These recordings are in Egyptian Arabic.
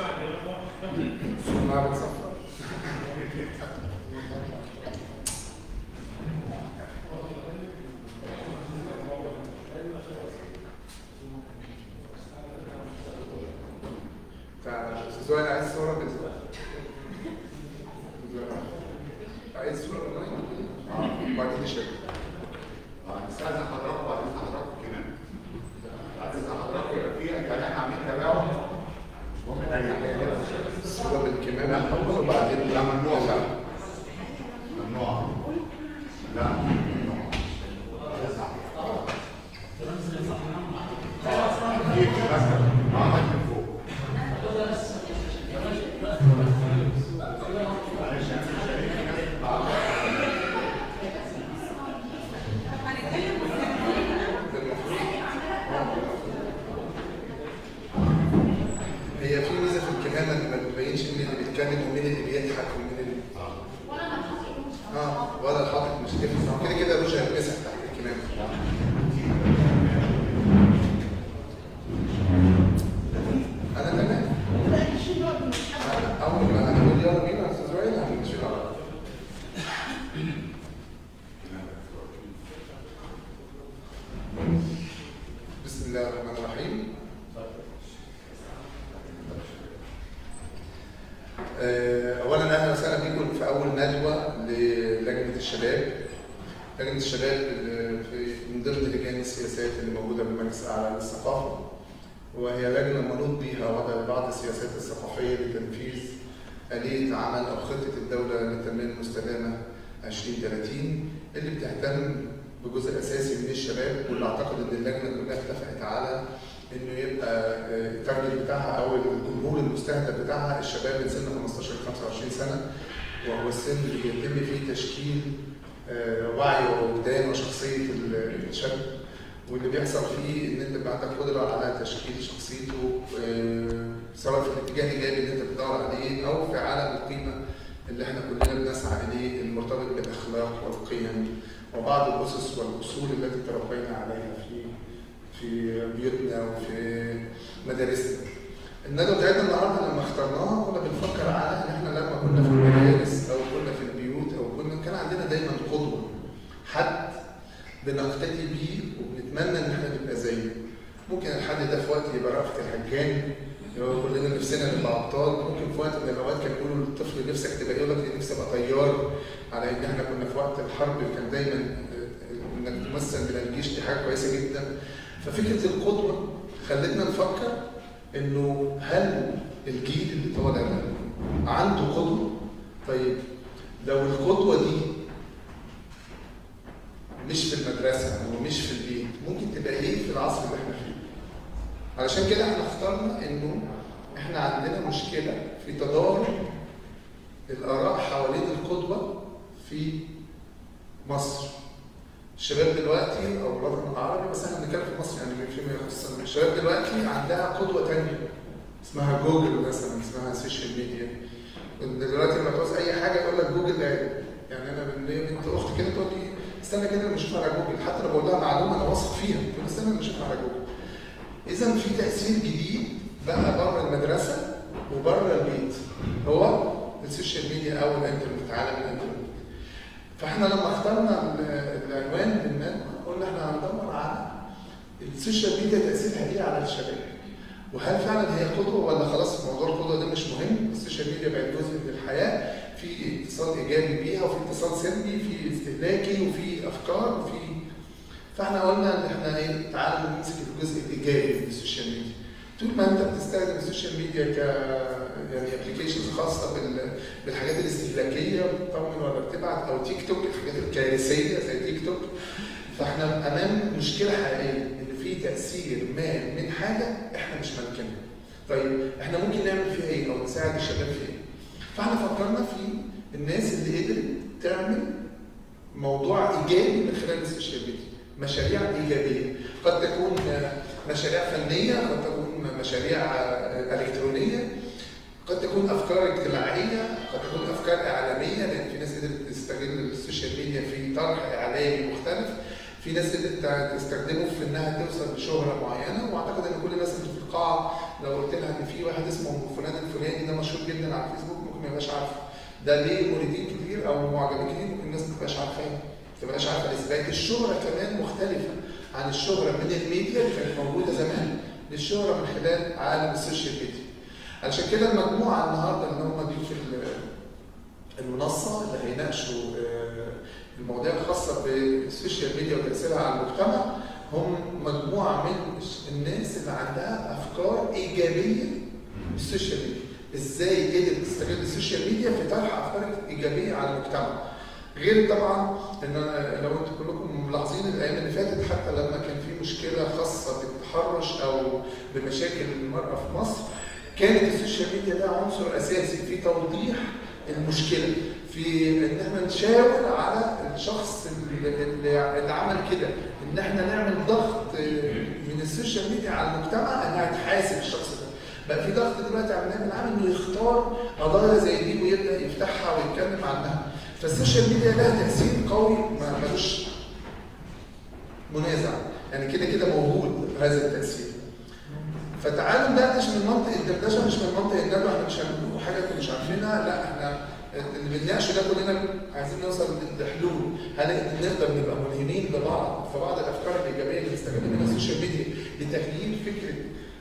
ما بتصفر فالسؤال عايز صورة بالظبط عايز صورة اونلاين اه وبعدين نشتغل استاذن حضراتكم بعد اذن حضراتكم كمان بعد اذن حضراتكم يبقى في كان احنا عاملين تباعد ممكن اي حاجه صورة بالكمامة وبعدين لا ممنوع بقى ممنوع لا ممنوع كيف مثلا اه هات من فوق معلش انا مش شايف هي في ميزة في الكمامة اللي ما بتبينش مين اللي بيتكلم ومين اللي بيضحك ومين اللي اه ولا الحاطط مش تفرق كده كده مش هيتمسح تحت الكمامة انا تمام أنا اول ما انا اقول يلا بينا يا استاذ وائل هنمشي على طول. بسم الله الرحمن الرحيم آه، اولا اهلا وسهلا بكم في اول ندوه للجنه الشباب لجنه الشباب اللي في من ضمن لجان السياسات اللي موجوده بالمجلس الاعلى للثقافه وهي لجنه منوط بها وضع بعض السياسات الثقافيه لتنفيذ اليه عمل او خطه الدوله للتنميه المستدامه 2030 اللي بتهتم بجزء اساسي من الشباب واللي اعتقد ان اللجنه كلها اتفقت على انه يبقى آه، التارجت بتاعها او الجمهور المستهدف بتاعها الشباب من سن 15 ل 25 سنه وهو السن اللي بيتم فيه تشكيل آه، وعي ووجدان وشخصيه ال- الشاب واللي بيحصل فيه ان انت بيبقى عندك قدره على تشكيل شخصيته آه، سواء في الاتجاه الايجابي اللي انت بتدور عليه او في عالم القيمه اللي احنا كلنا بنسعى اليه المرتبط بالاخلاق والقيم وبعض الاسس والاصول التي تربينا عليها في في بيوتنا وفي مدارسنا. الندوه بتاعتنا النهارده لما اخترناها كنا بنفكر على ان احنا لما كنا في المدارس او كنا في البيوت او كنا كان عندنا دايما قدوه حد بنقتدي بيه وبنتمنى ان احنا نبقى زيه. ممكن الحد ده في وقت يبقى رأفت الهجان يبقى كلنا نفسنا نبقى ابطال ممكن في وقت من الاوقات كانوا يقولوا للطفل نفسك تبقى يقول لك نفسي ابقى طيار على ان احنا كنا في وقت الحرب كان دايما آه، انك تمثل من الجيش دي حاجه كويسه جدا ففكره القدوه خلتنا نفكر انه هل الجيل اللي طالع ده عنده قدوه؟ طيب لو القدوه دي مش في المدرسه ومش في البيت ممكن تبقى ايه في العصر اللي احنا فيه؟ علشان كده احنا اخترنا انه احنا عندنا مشكله في تضارب الاراء حوالين القدوه في مصر الشباب دلوقتي او الوطن العربي بس احنا بنتكلم في مصر يعني فيما يخصنا الشباب دلوقتي عندها قدوه تانية اسمها جوجل مثلا اسمها السوشيال ميديا دلوقتي لما تعوز اي حاجه يقول لك جوجل ده يعني انا من ليا بنت اختي كده تقول لي استنى كده لما اشوفها على جوجل حتى لو بقول لها معلومه انا واثق فيها تقول لي استنى لما اشوفها على جوجل اذا في تاثير جديد بقى بره المدرسه وبره البيت هو السوشيال ميديا او الانترنت عالم الانترنت فاحنا لما اخترنا ال- العنوان للندوه قلنا احنا هندور على السوشيال ميديا تاثيرها ايه على الشباب وهل فعلا هي قدوه ولا خلاص موضوع القدوه ده مش مهم السوشيال ميديا بقت جزء من الحياه في اتصال ايجابي بيها وفي اتصال سلبي في استهلاكي وفي افكار وفي فاحنا قلنا ان احنا ايه تعالوا نمسك الجزء الايجابي من السوشيال ميديا طول ما انت بتستخدم السوشيال ميديا ك يعني ابلكيشنز خاصه بال... بالحاجات الاستهلاكيه بتطمن ولا بتبعت او تيك توك الحاجات الكارثيه زي تيك توك فاحنا امام مشكله حقيقيه ان في تاثير ما من حاجه احنا مش مالكينها. طيب احنا ممكن نعمل فيها ايه او نساعد الشباب في ايه؟ فاحنا فكرنا في الناس اللي قدرت تعمل موضوع ايجابي من خلال السوشيال ميديا مشاريع ايجابيه قد تكون مشاريع فنيه قد تكون مشاريع الكترونيه قد تكون افكار اجتماعيه قد تكون افكار اعلاميه لان في ناس قدرت تستغل السوشيال ميديا في طرح اعلامي مختلف في ناس قدرت تستخدمه في انها توصل لشهره معينه واعتقد ان كل الناس اللي في القاعه لو قلت لها ان في واحد اسمه فلان الفلاني ده مشهور جدا على الفيسبوك ممكن ما يبقاش عارفه ده ليه موردين كتير او معجبين كتير ممكن الناس ما تبقاش عارفاه ما تبقاش عارفه الاثبات الشهره كمان مختلفه عن الشهره من الميديا اللي كانت موجوده زمان للشهره من خلال عالم السوشيال ميديا علشان كده المجموعه النهارده اللي هم ضيوف المنصه اللي هيناقشوا المواضيع الخاصه بالسوشيال ميديا وتاثيرها على المجتمع هم مجموعه من الناس اللي عندها افكار ايجابيه بالسوشيال ميديا ازاي قدر تستغل السوشيال ميديا في طرح افكار ايجابيه على المجتمع غير طبعا ان انا لو انتم كلكم ملاحظين الايام اللي فاتت حتى لما كان في مشكله خاصه بالتحرش او بمشاكل المراه في مصر كانت السوشيال ميديا ده عنصر اساسي في توضيح المشكله في ان احنا نشاور على الشخص اللي, اللي عمل كده ان احنا نعمل ضغط من السوشيال ميديا على المجتمع انها تحاسب الشخص ده بقى في ضغط دلوقتي على النائب العام انه يختار قضايا زي دي ويبدا يفتحها ويتكلم عنها فالسوشيال ميديا لها تاثير قوي ملوش منازع يعني كده كده موجود هذا التاثير فتعالوا ندردش من منطق الدردشه مش من منطق الندوه احنا مش هنقول حاجه انتوا مش عارفينها لا احنا اللي بنناقشه ده كلنا عايزين نوصل لحلول هنقدر نبقى ملهمين لبعض في بعض الافكار الايجابيه اللي بنستخدم منها السوشيال ميديا لتغيير فكره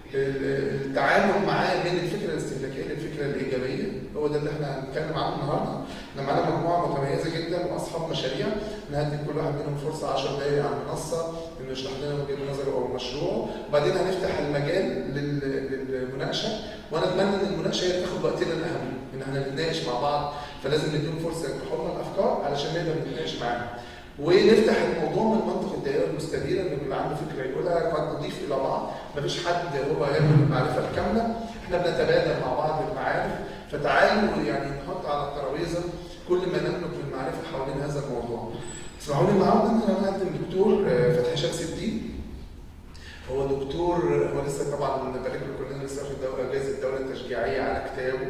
التعامل معاه من الفكره الاستهلاكيه للفكره الايجابيه هو ده اللي احنا هنتكلم عنه النهارده احنا معانا مجموعه متميزه جدا واصحاب مشاريع نهدي كل واحد منهم فرصه 10 دقائق على المنصه انه يشرح لنا وجهه نظره او مشروعه وبعدين هنفتح المجال للمناقشه وانا اتمنى ان المناقشه هي تاخد وقتنا الاهم ان احنا نتناقش مع بعض فلازم نديهم فرصه يطرحوا لنا الافكار علشان نقدر نتناقش معاهم ونفتح الموضوع من منطق الدائره المستديره ان يبقى عنده فكره يقولها قد نضيف الى بعض مفيش حد هو يملك المعرفه الكامله احنا بنتبادل مع بعض المعارف فتعالوا يعني نحط على الترابيزه كل ما نملك من معرفه حوالين هذا الموضوع. اسمحوا لي النهارده ان انا اقدم دكتور فتحي شمس الدين هو دكتور هو لسه طبعا بنبارك له كلنا لسه واخد جائزه الدوله التشجيعيه على كتابه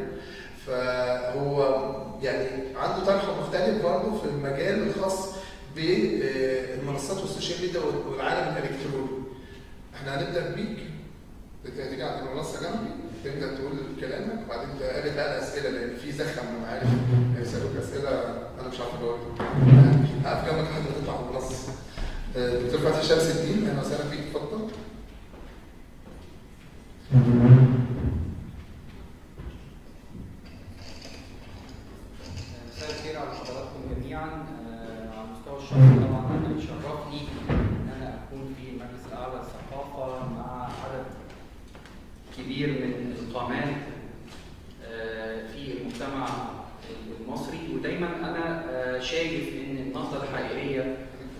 فهو يعني عنده طرح مختلف برضه في المجال الخاص بالمنصات والسوشيال ميديا والعالم الالكتروني. احنا هنبدا بيك تيجي عند المنصه جنبي تبدا تقول كلامك وبعدين تقابل بقى الاسئله لان في زخم انا عارف هيسالوك اسئله انا مش عارف اجاوب هقف جنبك لحد ما تطلع على المنصه. دكتور فتحي شمس الدين اهلا وسهلا بيك اتفضل. مساء الخير على حضراتكم جميعا على المستوى الشخصي طبعا انا بيشرفني ان انا اكون في المجلس الاعلى للثقافه مع عدد كبير من القامات في المجتمع المصري ودايما انا شايف ان النهضه الحقيقيه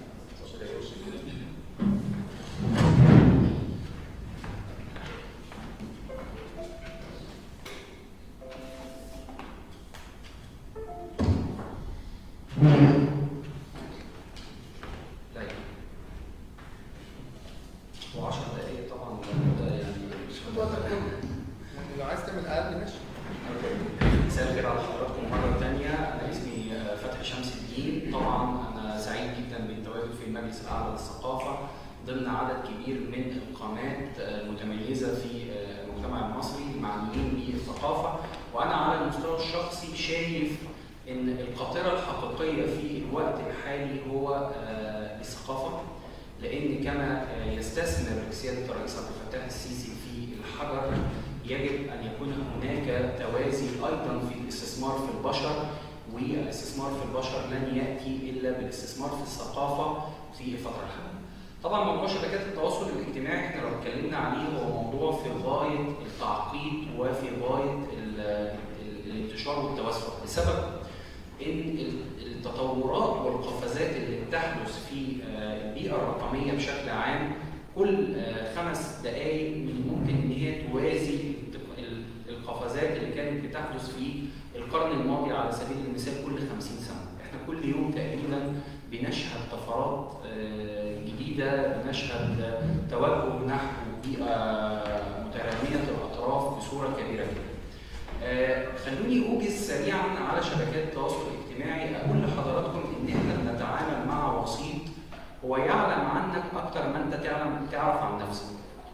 و10 دقائق طبعا ده يعني مش وقتك كله. لو عايز تعمل اقل ماشي. مساء الخير على حضراتكم مرة تانية، أنا اسمي فتحي شمس الدين، طبعا أنا سعيد جدا بالتواجد في المجلس الأعلى للثقافة ضمن عدد كبير من القامات المتميزة في المجتمع المصري المعنيين بالثقافة، وأنا على المستوى الشخصي شايف إن القاطرة الحقيقية في الوقت الحالي هو الثقافة، لأن كما يستثمر سيادة الرئيس عبد الفتاح السيسي في الحجر يجب ان يكون هناك توازي ايضا في الاستثمار في البشر والاستثمار في البشر لن ياتي الا بالاستثمار في الثقافه في الفتره الحاليه. طبعا موضوع شبكات التواصل الاجتماعي احنا لو اتكلمنا عليه هو موضوع في غايه التعقيد وفي غايه الانتشار والتوسع لسبب ان التطورات والقفزات اللي بتحدث في البيئه الرقميه بشكل عام كل خمس دقائق من ممكن ان هي توازي القفزات اللي كانت بتحدث في القرن الماضي على سبيل المثال كل 50 سنه، احنا كل يوم تقريبا بنشهد طفرات جديده، بنشهد توجه نحو بيئه متراميه الاطراف بصوره كبيره جدا. خلوني اوجز سريعا على شبكات التواصل الاجتماعي اقول لحضراتكم ان احنا بنتعامل مع وسيط هو يعلم عنك اكتر ما انت تعلم تعرف عن نفسك.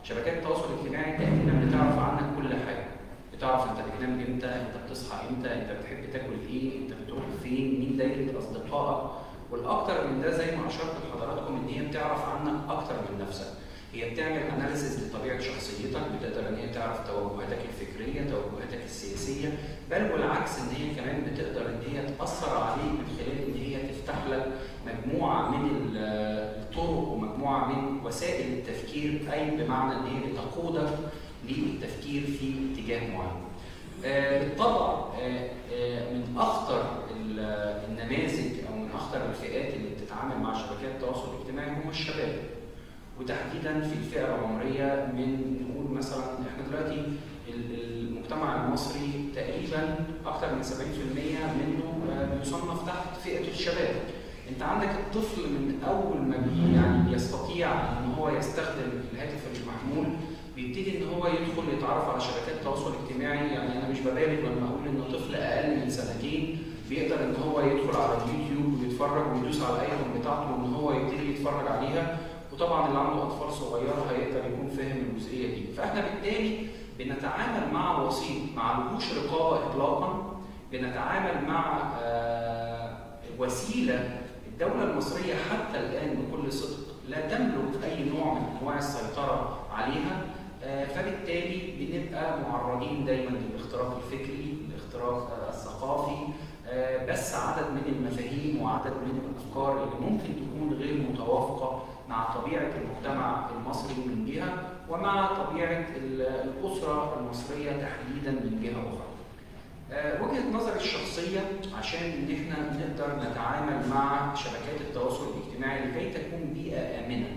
شبكات التواصل الاجتماعي تقريبا بتعرف عنك كل حاجه بتعرف انت بتنام امتى انت بتصحى امتى انت بتحب تاكل ايه انت بتروح فين مين دايره اصدقائك والاكتر من ده زي ما اشرت لحضراتكم ان هي بتعرف عنك اكتر من نفسك هي بتعمل اناليسيز لطبيعه شخصيتك بتقدر ان هي تعرف توجهاتك الفكريه توجهاتك السياسيه بل والعكس ان هي كمان بتقدر ان هي تاثر عليك من خلال ان هي تفتح لك مجموعه من ال- الطرق ومجموعه من وسائل التفكير اي بمعنى ان هي بتقودك للتفكير في اتجاه معين. آه، بالطبع آه، آه، من اخطر ال- النماذج او من اخطر الفئات اللي بتتعامل مع شبكات التواصل الاجتماعي هم الشباب. وتحديدا في الفئه العمريه من نقول مثلا احنا دلوقتي ال- المجتمع المصري تقريبا اكثر من 70% منه آه، بيصنف تحت فئه الشباب. انت عندك الطفل من اول ما بي يعني يستطيع ان هو يستخدم الهاتف المحمول بيبتدي ان هو يدخل يتعرف على شبكات التواصل الاجتماعي يعني انا مش ببالغ لما اقول ان طفل اقل من سنتين بيقدر ان هو يدخل على اليوتيوب ويتفرج ويدوس على الايقون بتاعته وان هو يبتدي يتفرج عليها وطبعا اللي عنده اطفال صغيره هيقدر يكون فاهم الجزئيه دي فاحنا بالتالي بنتعامل مع وسيط ما عليهوش رقابه اطلاقا بنتعامل مع آه، وسيله الدوله المصريه حتى الان بكل صدق لا تملك اي نوع من انواع السيطره عليها آه، فبالتالي بنبقى معرضين دايما للاختراق الفكري الاختراق آه، الثقافي آه، بس عدد من المفاهيم وعدد من الافكار اللي ممكن تكون غير متوافقه مع طبيعه المجتمع المصري من جهه ومع طبيعه ال- الاسره المصريه تحديدا من جهه اخرى. آه، وجهه نظري الشخصيه عشان ان احنا نقدر نتعامل مع شبكات التواصل الاجتماعي لكي تكون بيئه امنه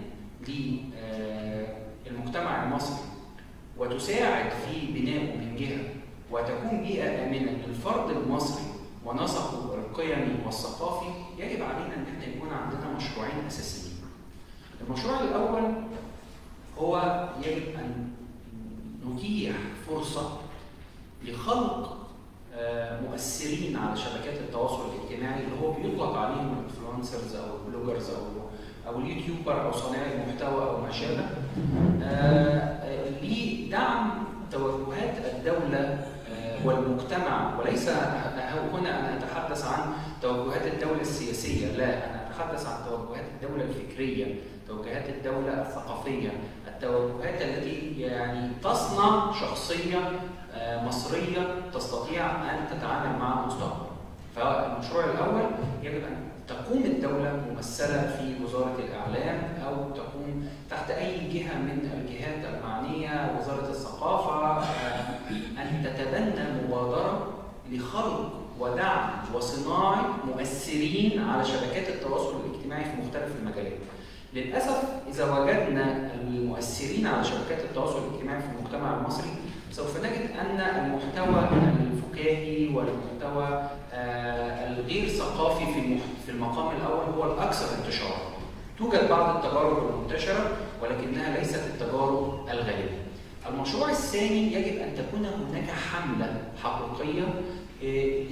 للمجتمع المصري وتساعد في بنائه من جهه وتكون بيئه امنه للفرد المصري ونسقه القيمي والثقافي يجب علينا ان احنا يكون عندنا مشروعين اساسيين. المشروع الاول هو يجب ان نتيح فرصه لخلق آه، مؤثرين على شبكات التواصل الاجتماعي اللي هو بيطلق عليهم الانفلونسرز او البلوجرز او او اليوتيوبر او صانعي المحتوى او ما شابه آه، آه، لدعم توجهات الدوله آه، والمجتمع وليس هنا انا اتحدث عن توجهات الدوله السياسيه لا انا اتحدث عن توجهات الدوله الفكريه توجهات الدوله الثقافيه التوجهات التي يعني تصنع شخصيه آه، مصريه تستطيع ان تتعامل مع المستقبل. فالمشروع الاول يجب ان تقوم الدوله ممثله في وزاره الاعلام او تقوم تحت اي جهه من الجهات المعنيه وزاره الثقافه آه، ان تتبنى مبادره لخلق ودعم وصناعه مؤثرين على شبكات التواصل الاجتماعي في مختلف المجالات. للاسف اذا وجدنا المؤثرين على شبكات التواصل الاجتماعي في المجتمع المصري سوف نجد ان المحتوى الفكاهي والمحتوى آه، الغير ثقافي في المح- في المقام الاول هو الاكثر انتشارا. توجد بعض التجارب المنتشره ولكنها ليست التجارب الغالبه. المشروع الثاني يجب ان تكون هناك حمله حقيقيه آه،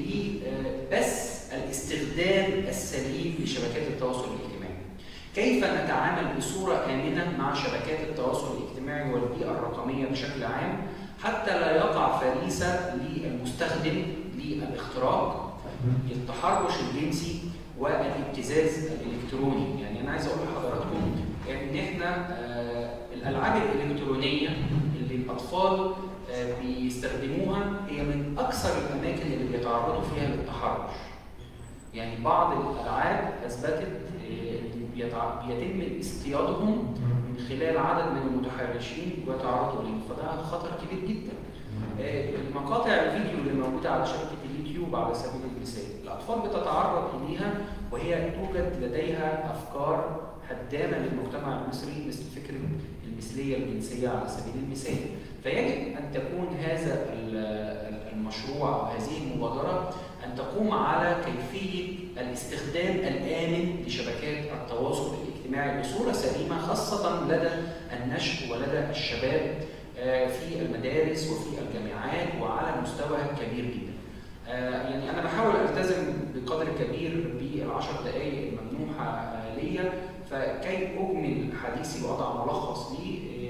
لبث الاستخدام السليم لشبكات التواصل الاجتماعي. كيف نتعامل بصوره امنه مع شبكات التواصل الاجتماعي والبيئه الرقميه بشكل عام حتى لا يقع فريسه للمستخدم للاختراق للتحرش الجنسي والابتزاز الالكتروني، يعني انا عايز اقول لحضراتكم ان احنا آه، الالعاب الالكترونيه اللي الاطفال آه، بيستخدموها هي من اكثر الاماكن اللي بيتعرضوا فيها للتحرش. يعني بعض الالعاب اثبتت آه، إن بيتع- بيتم اصطيادهم من خلال عدد من المتحرشين ويتعرضوا لهم فده خطر كبير جدا. آه، المقاطع الفيديو اللي موجوده على شبكه اليوتيوب على سبيل المثال، الاطفال بتتعرض اليها وهي توجد لديها افكار هدامه للمجتمع المصري مثل فكره المثليه الجنسيه على سبيل المثال. فيجب ان تكون هذا ال- المشروع او هذه المبادره ان تقوم على كيفيه الاستخدام الامن لشبكات التواصل الاجتماعي بصوره سليمه خاصه لدى النشء ولدى الشباب آه، في المدارس وفي الجامعات وعلى مستوى كبير جدا. آه، يعني انا بحاول التزم بقدر كبير بالعشر دقائق الممنوحه آه، ليا فكي اجمل حديثي واضع ملخص ليه آه، الدوله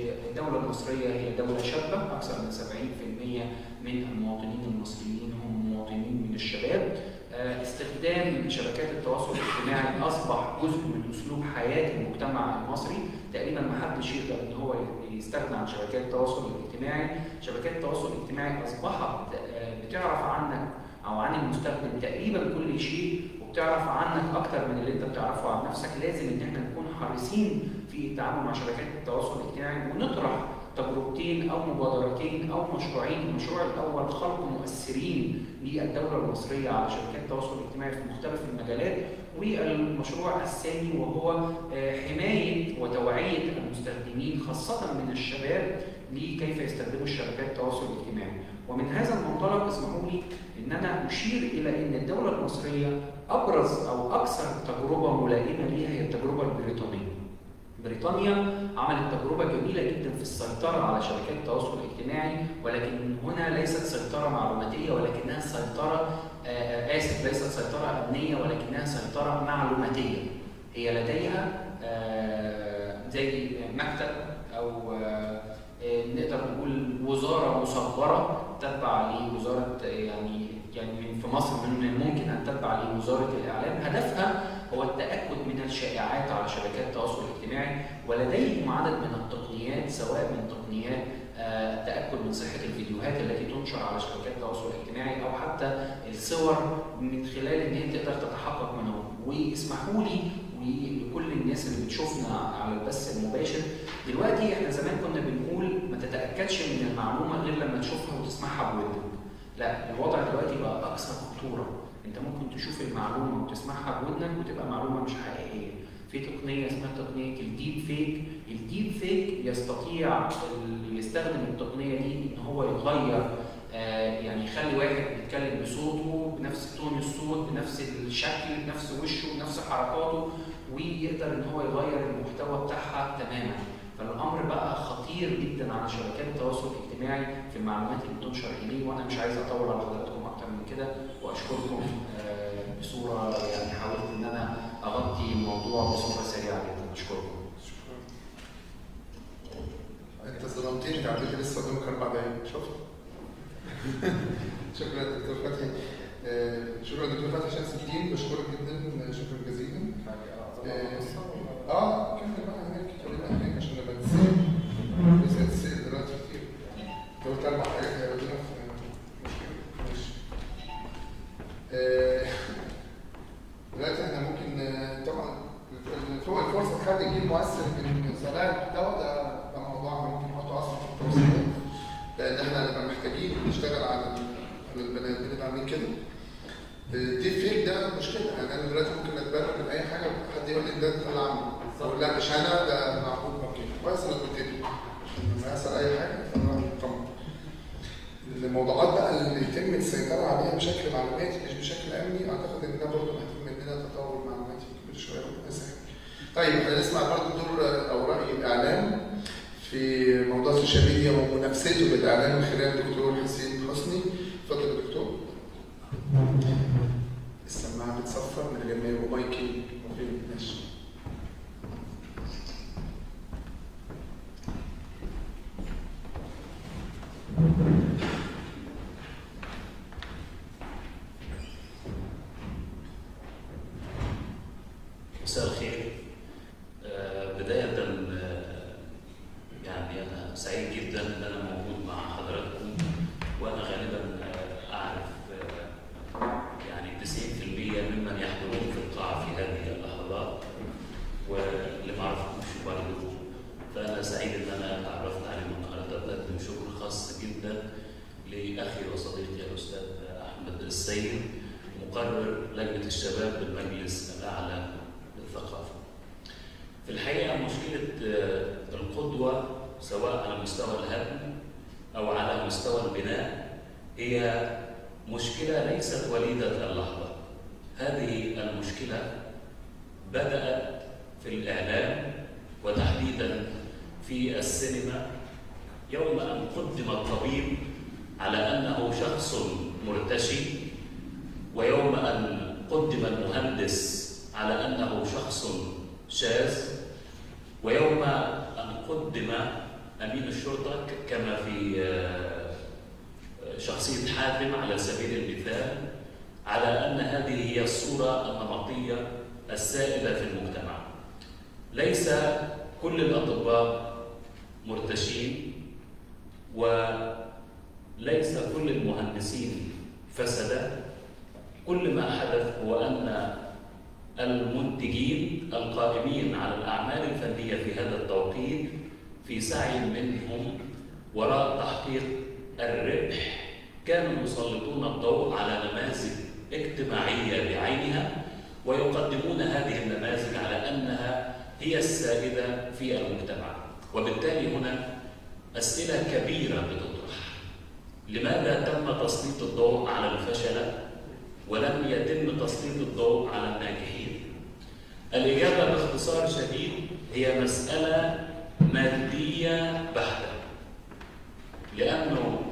الدولة المصرية هي دولة شابة أكثر من 70% من المواطنين المصريين هم مواطنين من الشباب آه، استخدام شبكات التواصل الاجتماعي أصبح جزء من أسلوب حياة المجتمع المصري تقريبا ما حدش يقدر ان هو يستغنى عن شبكات التواصل الاجتماعي شبكات التواصل الاجتماعي اصبحت آه، بتعرف عنك او عن المستخدم تقريبا كل شيء وبتعرف عنك اكتر من اللي انت بتعرفه عن نفسك لازم ان احنا نكون حريصين في التعامل مع شبكات التواصل الاجتماعي ونطرح تجربتين او مبادرتين او مشروعين المشروع الاول خلق مؤثرين للدوله المصريه على شبكات التواصل الاجتماعي في مختلف المجالات والمشروع الثاني وهو آه، حمايه وتوعيه المستخدمين خاصه من الشباب لكيف يستخدموا الشبكات التواصل الاجتماعي ومن هذا المنطلق اسمحوا لي ان انا اشير الى ان الدوله المصريه ابرز او اكثر تجربه ملائمه ليها هي التجربه البريطانيه بريطانيا عملت تجربة جميلة جدا في السيطرة على شبكات التواصل الاجتماعي ولكن هنا ليست سيطرة معلوماتية ولكنها سيطرة آه، آه، آسف ليست سيطرة أمنية ولكنها سيطرة معلوماتية هي لديها آه، زي مكتب أو آه، آه، نقدر نقول وزارة مصغرة تتبع لوزارة يعني يعني من- في مصر من الممكن أن تتبع لوزارة الإعلام هدفها هو التأكد من الشائعات على شبكات التواصل الاجتماعي ولديهم عدد من التقنيات سواء من تقنيات آه، التأكد من صحة الفيديوهات التي تنشر على شبكات التواصل الاجتماعي أو حتى الصور من خلال إن هي تقدر تتحقق منهم واسمحوا لي ولكل الناس اللي بتشوفنا على البث المباشر دلوقتي احنا زمان كنا بنقول ما تتأكدش من المعلومة غير لما تشوفها وتسمعها بودنك لا الوضع دلوقتي بقى أكثر خطورة انت ممكن تشوف المعلومه وتسمعها بودنك وتبقى معلومه مش حقيقيه في تقنيه اسمها تقنيه الديب فيك الديب فيك يستطيع اللي يستخدم التقنيه دي ان هو يغير آه يعني يخلي واحد بيتكلم بصوته بنفس تون الصوت بنفس الشكل بنفس وشه بنفس حركاته ويقدر ان هو يغير المحتوى بتاعها تماما فالامر بقى خطير جدا على شبكات التواصل الاجتماعي في المعلومات اللي بتنشر اليه وانا مش عايز اطول على حضراتكم اكتر من كده واشكركم آه، بصوره يعني حاولت ان انا اغطي الموضوع بصوره سريعه جدا اشكركم شكرا انت ظلمتني تعبت لسه قدامك اربع دقايق شفت؟ شكرا دكتور فتحي آه، شكرا دكتور فتحي شمس الدين بشكرك جدا شكرا جزيلا اه اه كمل بقى هناك خلينا هناك عشان لما تسال لسه هتسال دلوقتي كتير انت قلت اربع حاجات هيودينا في مشكله ماشي آه، دلوقتي احنا ممكن آه، طبعا فوق الفرصه تخلي جيل مؤثر من صناع المحتوى ده ده موضوع احنا ممكن نحطه اصلا في التوصيات لان احنا هنبقى محتاجين نشتغل على ال- على البني ادمين اللي عاملين كده الديب فيك ده مشكله يعني انا دلوقتي ممكن اتبرر من اي حاجه حد يقول لي ده انت اللي عامله اقول لا مش انا ده معقول ممكن كويس انا قلت لي عشان لما يحصل اي حاجه فانا مطمن الموضوعات بقى اللي يتم السيطره عليها بشكل معلوماتي مش بشكل امني اعتقد ان ده برضه محتاج مننا تطور معلوماتي كل شويه ربنا يسهل. طيب احنا نسمع برضه دور او راي الاعلام في موضوع السوشيال ميديا ومنافسته بالاعلام من خلال الدكتور حسين حسني اتفضل يا دكتور السماعه بتصفر من غير ما يبقى مايكي فين ماشي مساء الخير آه، بداية آه، يعني أنا سعيد جدا إن أنا موجود مع حضراتكم وأنا غالبا آه، أعرف آه، يعني 90% ممن يحضرون في القاعة في هذه اللحظات واللي ما أعرفهمش برضه فأنا سعيد إن أنا تعرفت عليهم النهارده بقدم شكر خاص جدا لأخي وصديقي الأستاذ أحمد السيد مقرر لجنة الشباب بالمجلس الأعلى للثقافة. في الحقيقة مشكلة آه، القدوة سواء على مستوى الهدم أو على مستوى البناء هي مشكلة ليست وليدة اللحظة. هذه المشكلة بدأت في الإعلام وتحديدا في السينما يوم أن قدم الطبيب على أنه شخص مرتشي ويوم أن قدم المهندس على أنه شخص شاذ ويوم أن قدم امين الشرطه ك- كما في آه، شخصيه حاتم على سبيل المثال على ان هذه هي الصوره النمطيه السائده في المجتمع. ليس كل الاطباء مرتشين وليس كل المهندسين فسدا كل ما حدث هو ان المنتجين القائمين على الاعمال الفنيه في هذا التوقيت في سعي منهم وراء تحقيق الربح كانوا يسلطون الضوء على نماذج اجتماعيه بعينها ويقدمون هذه النماذج على انها هي السائده في المجتمع وبالتالي هنا اسئله كبيره بتطرح لماذا تم تسليط الضوء على الفشله ولم يتم تسليط الضوء على الناجحين الاجابه باختصار شديد هي مساله ماديه بحته لانه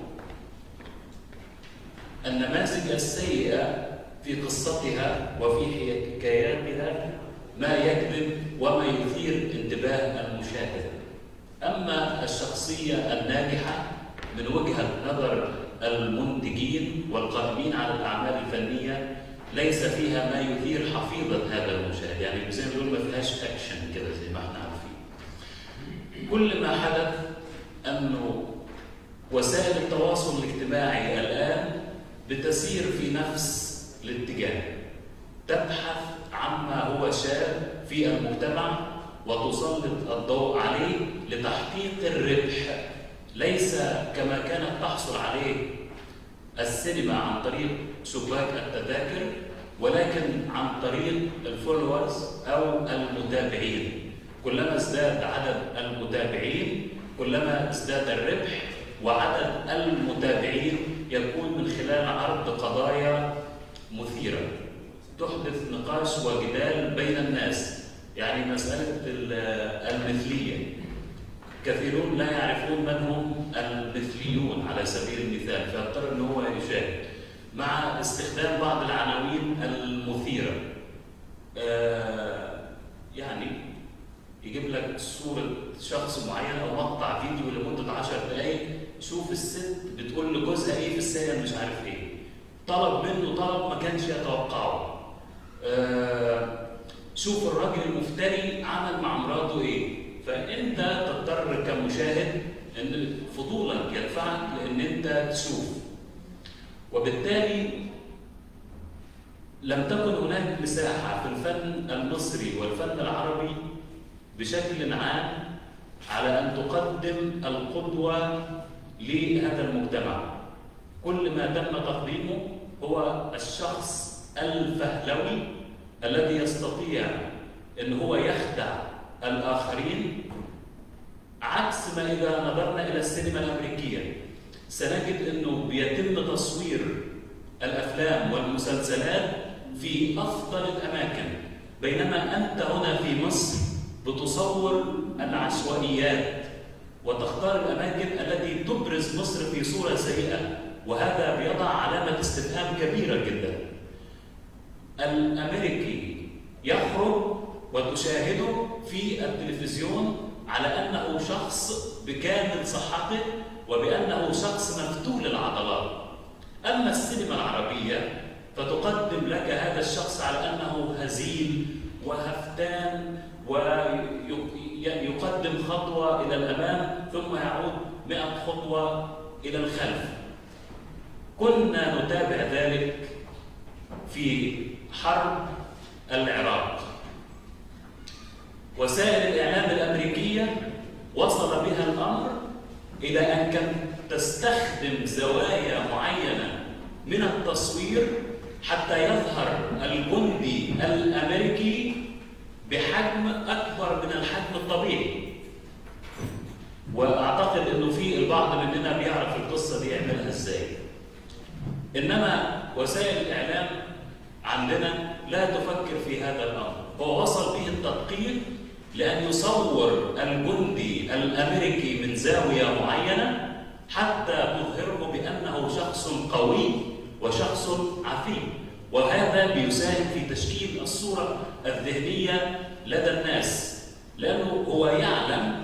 النماذج السيئه في قصتها وفي حكاياتها ما يجذب وما يثير انتباه المشاهد اما الشخصيه الناجحه من وجهه نظر المنتجين والقائمين على الاعمال الفنيه ليس فيها ما يثير حفيظه هذا المشاهد يعني زي ما بيقولوا ما فيهاش اكشن كده زي ما احنا عارفين كل ما حدث انه وسائل التواصل الاجتماعي الان بتسير في نفس الاتجاه تبحث عما هو شاذ في المجتمع وتسلط الضوء عليه لتحقيق الربح ليس كما كانت تحصل عليه السينما عن طريق شباك التذاكر ولكن عن طريق الفولورز او المتابعين كلما ازداد عدد المتابعين كلما ازداد الربح وعدد المتابعين يكون من خلال عرض قضايا مثيره تحدث نقاش وجدال بين الناس يعني مساله المثليه كثيرون لا يعرفون من هم المثليون على سبيل المثال فيضطر ان هو يشاهد مع استخدام بعض العناوين المثيره آه يعني يجيب لك صوره شخص معين او مقطع فيديو لمده 10 دقائق شوف الست بتقول لجوزها ايه في السير مش عارف ايه طلب منه طلب ما كانش يتوقعه آه شوف الراجل المفتري عمل مع مراته ايه فانت تضطر كمشاهد ان فضولك يدفعك لان انت تشوف وبالتالي لم تكن هناك مساحه في الفن المصري والفن العربي بشكل عام على ان تقدم القدوه لهذا المجتمع كل ما تم تقديمه هو الشخص الفهلوي الذي يستطيع ان هو يخدع الاخرين عكس ما اذا نظرنا الى السينما الامريكيه سنجد انه بيتم تصوير الافلام والمسلسلات في افضل الاماكن بينما انت هنا في مصر بتصور العشوائيات وتختار الاماكن التي تبرز مصر في صوره سيئه وهذا بيضع علامه استفهام كبيره جدا الامريكي يخرج وتشاهده في التلفزيون على انه شخص بكامل صحته وبانه شخص مفتول العضلات اما السينما العربيه فتقدم لك هذا الشخص على انه هزيل وهفتان ويقدم خطوه الى الامام ثم يعود 100 خطوه الى الخلف كنا نتابع ذلك في حرب العراق وسائل الإعلام الأمريكية وصل بها الأمر إلى أن كانت تستخدم زوايا معينة من التصوير حتى يظهر الجندي الأمريكي بحجم أكبر من الحجم الطبيعي وأعتقد أنه في البعض مننا بيعرف القصة دي يعملها إزاي إنما وسائل الإعلام عندنا لا تفكر في هذا الأمر هو وصل به التدقيق لأن يصور الجندي الأمريكي من زاوية معينة حتى تظهره بأنه شخص قوي وشخص عفيف وهذا بيساهم في تشكيل الصورة الذهنية لدى الناس لأنه هو يعلم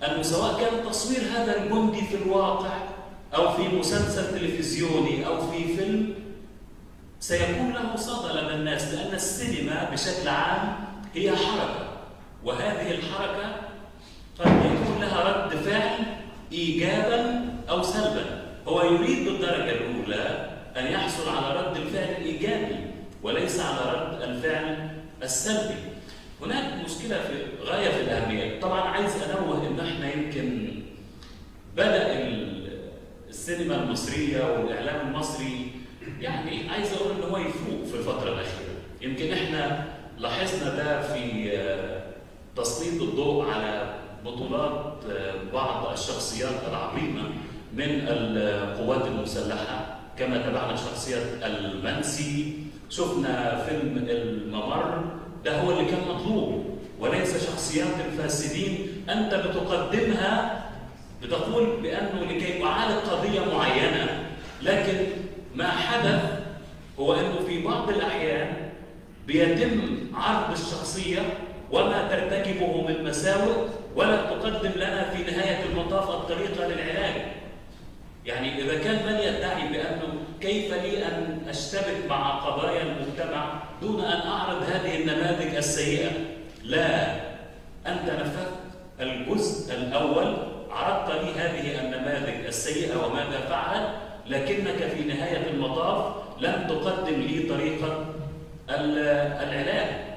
انه سواء كان تصوير هذا الجندي في الواقع او في مسلسل تلفزيوني او في فيلم سيكون له صدى لدى الناس لان السينما بشكل عام هي حركه وهذه الحركه قد يكون لها رد فعل ايجابا او سلبا هو يريد بالدرجه الاولى ان يحصل على رد الفعل الايجابي وليس على رد الفعل السلبي هناك مشكله في غايه في الاهميه طبعا عايز انوه ان احنا يمكن بدا ال- السينما المصريه والاعلام المصري يعني عايز اقول ان هو يفوق في الفتره الاخيره يمكن احنا لاحظنا ده في آه، تسليط الضوء على بطولات آه، بعض الشخصيات العظيمه من القوات المسلحه كما تابعنا شخصيه المنسي شفنا فيلم الممر ده هو اللي كان مطلوب وليس شخصيات الفاسدين انت بتقدمها بتقول بانه لكي اعالج قضيه معينه لكن ما حدث هو انه في بعض الاحيان بيتم عرض الشخصيه وما ترتكبه من مساوئ ولا تقدم لنا في نهايه المطاف الطريقه للعلاج. يعني اذا كان من يدعي بانه كيف لي ان اشتبك مع قضايا المجتمع دون ان اعرض هذه النماذج السيئه، لا انت نفذت الجزء الاول عرضت لي هذه النماذج السيئه وماذا فعلت لكنك في نهايه المطاف لم تقدم لي طريقه ال- العلاج.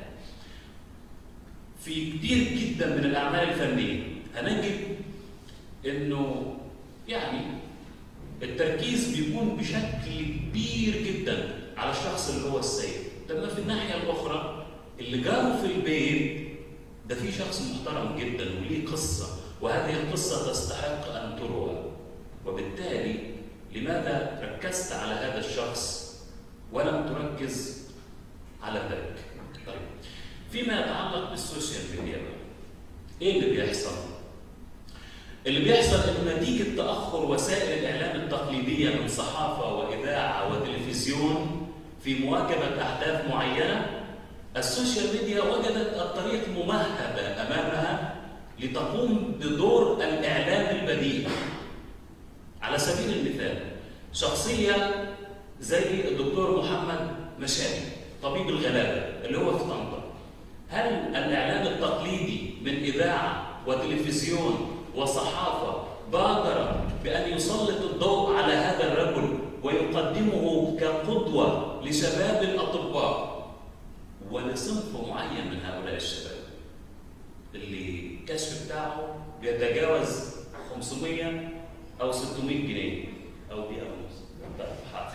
في كتير جدا من الاعمال الفنيه هنجد انه يعني التركيز بيكون بشكل كبير جدا على الشخص اللي هو السيء لما في الناحيه الاخرى اللي جاره في البيت ده في شخص محترم جدا وليه قصه وهذه القصه تستحق ان تروى وبالتالي لماذا ركزت على هذا الشخص ولم تركز على ذاك طيب فيما يتعلق بالسوشيال ميديا بقى ايه اللي بيحصل اللي بيحصل انه نتيجه تاخر وسائل الاعلام التقليديه من صحافه واذاعه وتلفزيون في مواكبه احداث معينه السوشيال ميديا وجدت الطريق ممهده امامها لتقوم بدور الاعلام البديل على سبيل المثال شخصيه زي الدكتور محمد مشاري طبيب الغلابه اللي هو في طنطا هل الاعلام التقليدي من اذاعه وتلفزيون وصحافه بادر بان يسلط الضوء على هذا الرجل ويقدمه كقدوه لشباب الاطباء ولصنف معين من هؤلاء الشباب اللي الكشف بتاعه بيتجاوز 500 او 600 جنيه او دي او نص طيب، حاضر.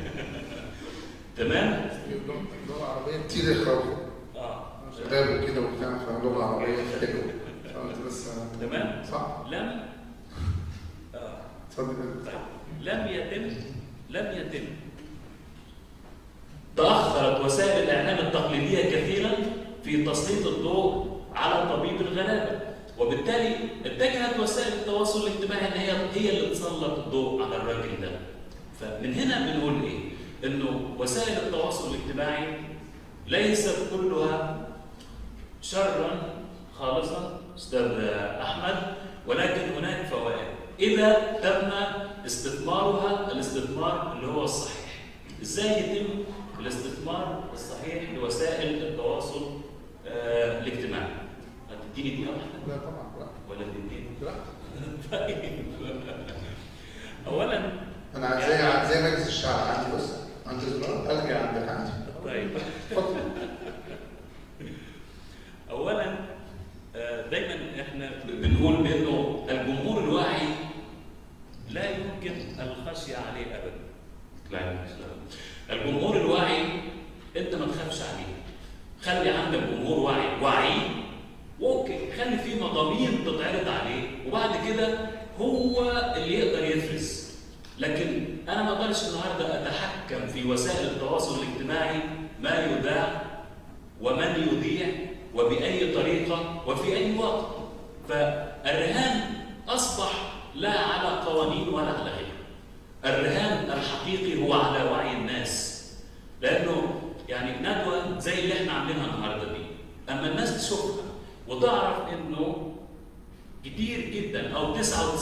تمام اللغه العربيه كتير يخرجوا اه شباب وكده وبتاع فاللغه العربيه حلوه فقلت بس تمام صح لم آه. اتفضل طيب لم يتم لم يتم تأخرت وسائل الإعلام التقليدية كثيرا في تسليط الضوء على طبيب الغلابة وبالتالي اتجهت وسائل التواصل الاجتماعي ان هي هي اللي تسلط الضوء على الراجل ده فمن هنا بنقول ايه؟ انه وسائل التواصل الاجتماعي ليست كلها شرا خالصا استاذ احمد ولكن هناك فوائد اذا تم استثمارها الاستثمار اللي هو الصحيح ازاي يتم الاستثمار الصحيح لوسائل التواصل آه الاجتماعي هتديني دي واحده لا طبعا لا ولا تديني لا طيب اولا انا زي زي مجلس الشعب عندي بص عندي زرار الغي عندك عندي طيب اتفضل اولا آه، دايما احنا بنقول بانه الجمهور الواعي لا يمكن الخشيه عليه ابدا لا الجمهور الواعي انت ما تخافش عليه خلي عندك جمهور واعي واعي اوكي خلي في مضامين تتعرض عليه وبعد كده هو اللي يقدر يفرز لكن انا ما اقدرش النهارده اتحكم في وسائل التواصل الاجتماعي ما يذاع ومن يذيع وبأي طريقة وفي أي وقت فالرهان أصبح لا على قوانين ولا على غيره الرهان الحقيقي هو على وعي الناس لأنه يعني ندوة زي اللي احنا عاملينها النهاردة دي أما الناس تشوفها وتعرف إنه كتير جدا او 99%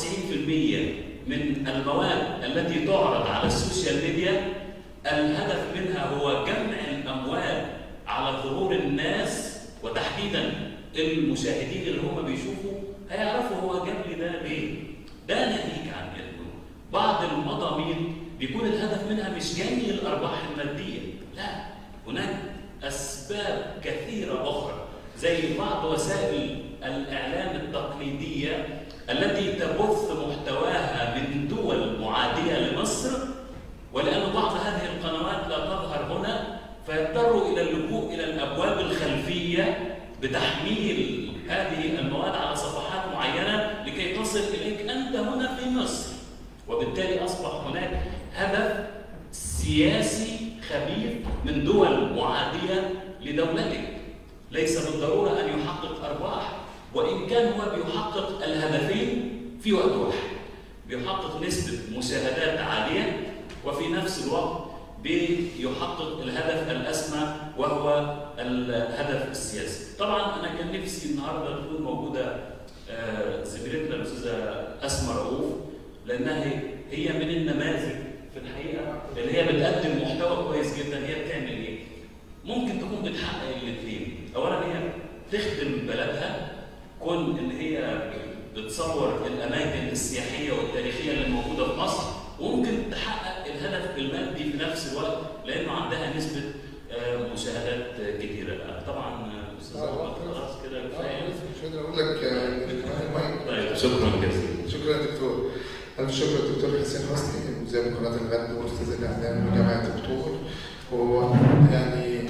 من المواد التي تعرض على السوشيال ميديا الهدف منها هو جمع الاموال على ظهور الناس وتحديدا المشاهدين اللي هم بيشوفوا هيعرفوا هو جاب لي ده ليه؟ ده ناهيك عن انه بعض المضامين بيكون الهدف منها مش جني الارباح الماديه، لا هناك اسباب كثيره اخرى زي بعض وسائل الاعلام التقليديه التي تبث محتواها من دول معاديه لمصر ولان بعض هذه القنوات لا تظهر هنا فيضطروا الى اللجوء الى الابواب الخلفيه بتحميل هذه المواد على صفحات معينه لكي تصل اليك انت هنا في مصر وبالتالي اصبح هناك هدف سياسي خبيث من دول معاديه لدولتك ليس بالضروره ان يحقق ارباح وان كان هو بيحقق الهدفين في وقت واحد بيحقق نسبه مشاهدات عاليه وفي نفس الوقت بيحقق الهدف الاسمى وهو الهدف السياسي. طبعا انا كان نفسي النهارده تكون موجوده آه، زميلتنا الاستاذه اسماء رؤوف لانها هي- هي من النماذج في الحقيقه اللي هي بتقدم محتوى كويس جدا هي بتعمل ايه؟ ممكن تكون بتحقق الاثنين، اولا هي تخدم بلدها كون ان هي بتصور الاماكن السياحيه والتاريخيه اللي موجوده في مصر وممكن تحقق الهدف المادي في نفس الوقت لانه عندها نسبه آه، مشاهدات كثيره طبعا آه، استاذ احمد خلاص كده كفايه مش قادر اقول لك آه، المايك. طيب شكرا جزيلا شكرا يا دكتور ألف شكر دكتور حسين حسني مذيع قناة الغد وأستاذ الإعلام بجامعة أكتوبر هو يعني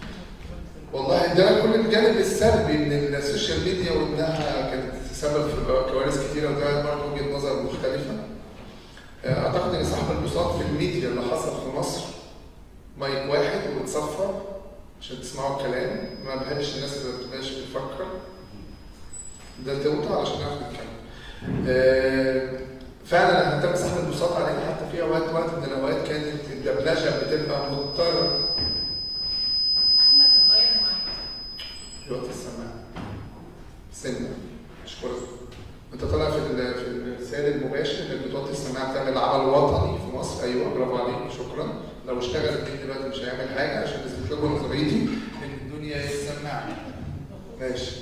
والله ده كل الجانب السلبي من السوشيال ميديا وإنها كانت سبب في كوارث كتيرة وده برضه وجهة نظر مختلفة أعتقد إن صاحب البساط في الميديا اللي حصل في مصر مايك واحد وبتصفر عشان تسمعوا الكلام ما بحبش الناس اللي ما بتبقاش بتفكر ده توطى علشان نعرف نتكلم آه، فعلا انا تم سحب البساط علينا حتى في اوقات وقت من الاوقات كانت الدبلجه بتبقى مضطر احمد غير معاك الوقت السماع سنة اشكرك انت طالع في ال- في الرسالة المباشر انك بتوطي السماعة بتعمل عمل وطني في مصر ايوه برافو عليك شكرا لو اشتغل الدين دلوقتي مش هيعمل حاجة عشان اثبت لكم نظريتي ان الدنيا هي السماعة ماشي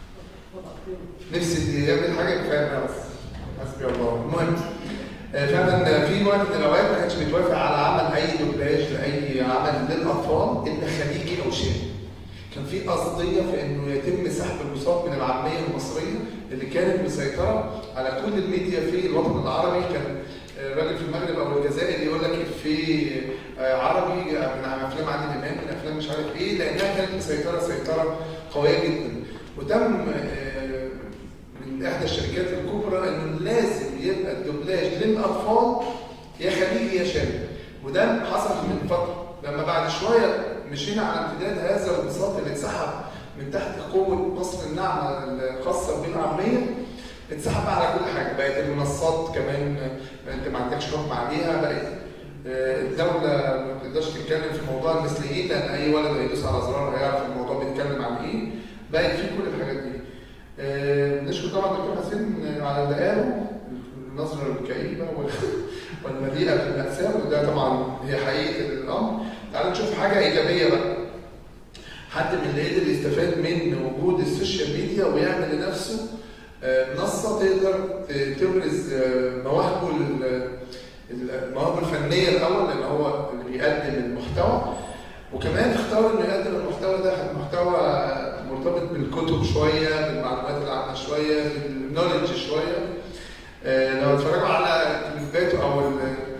نفسي اللي يعمل حاجة كفاية بقى بس حسبي الله المهم آه، فعلا في وقت من الاوقات ما كانش بيتوافق على عمل اي دوبلاج لاي عمل للاطفال الا خليجي او شامي كان في قصديه في انه يتم سحب البساط من العاميه المصريه اللي كانت مسيطره على كل الميديا في الوطن العربي كان آه، راجل في المغرب او الجزائر يقول لك في عربي من افلام عادل امام من افلام مش عارف ايه لانها كانت مسيطره سيطره قويه جدا وتم آه، من احدى الشركات الكبرى انه لازم يبقى الدوبلاج للاطفال يا خليجي يا شامي وده حصل من فتره لما بعد شويه مشينا على امتداد هذا البساط اللي اتسحب من تحت قوه مصر الناعمه الخاصه بالعاميه اتسحب بقى على كل حاجه بقت المنصات كمان آه، انت ما عندكش حكم عليها بقت آه، الدوله ما بتقدرش تتكلم في موضوع المثليين لان اي ولد هيدوس على زرار هيعرف الموضوع بيتكلم عن ايه بقت في كل الحاجات دي آه، نشكر طبعا الدكتور حسين على اللي قاله النظره الكئيبه وال- والمليئه بالمأساة وده طبعا هي حقيقه الامر تعالوا نشوف حاجه ايجابيه بقى حد من اللي قدر يستفاد من وجود السوشيال ميديا ويعمل لنفسه آه، منصه تقدر ت- تبرز آه، مواهبه ال- المواهب الفنيه الاول لان هو اللي بيقدم المحتوى وكمان اختار انه يقدم المحتوى ده محتوى مرتبط بالكتب شويه بالمعلومات العامه شويه بالنولج شويه آه، لو اتفرجوا على كليباته او ال-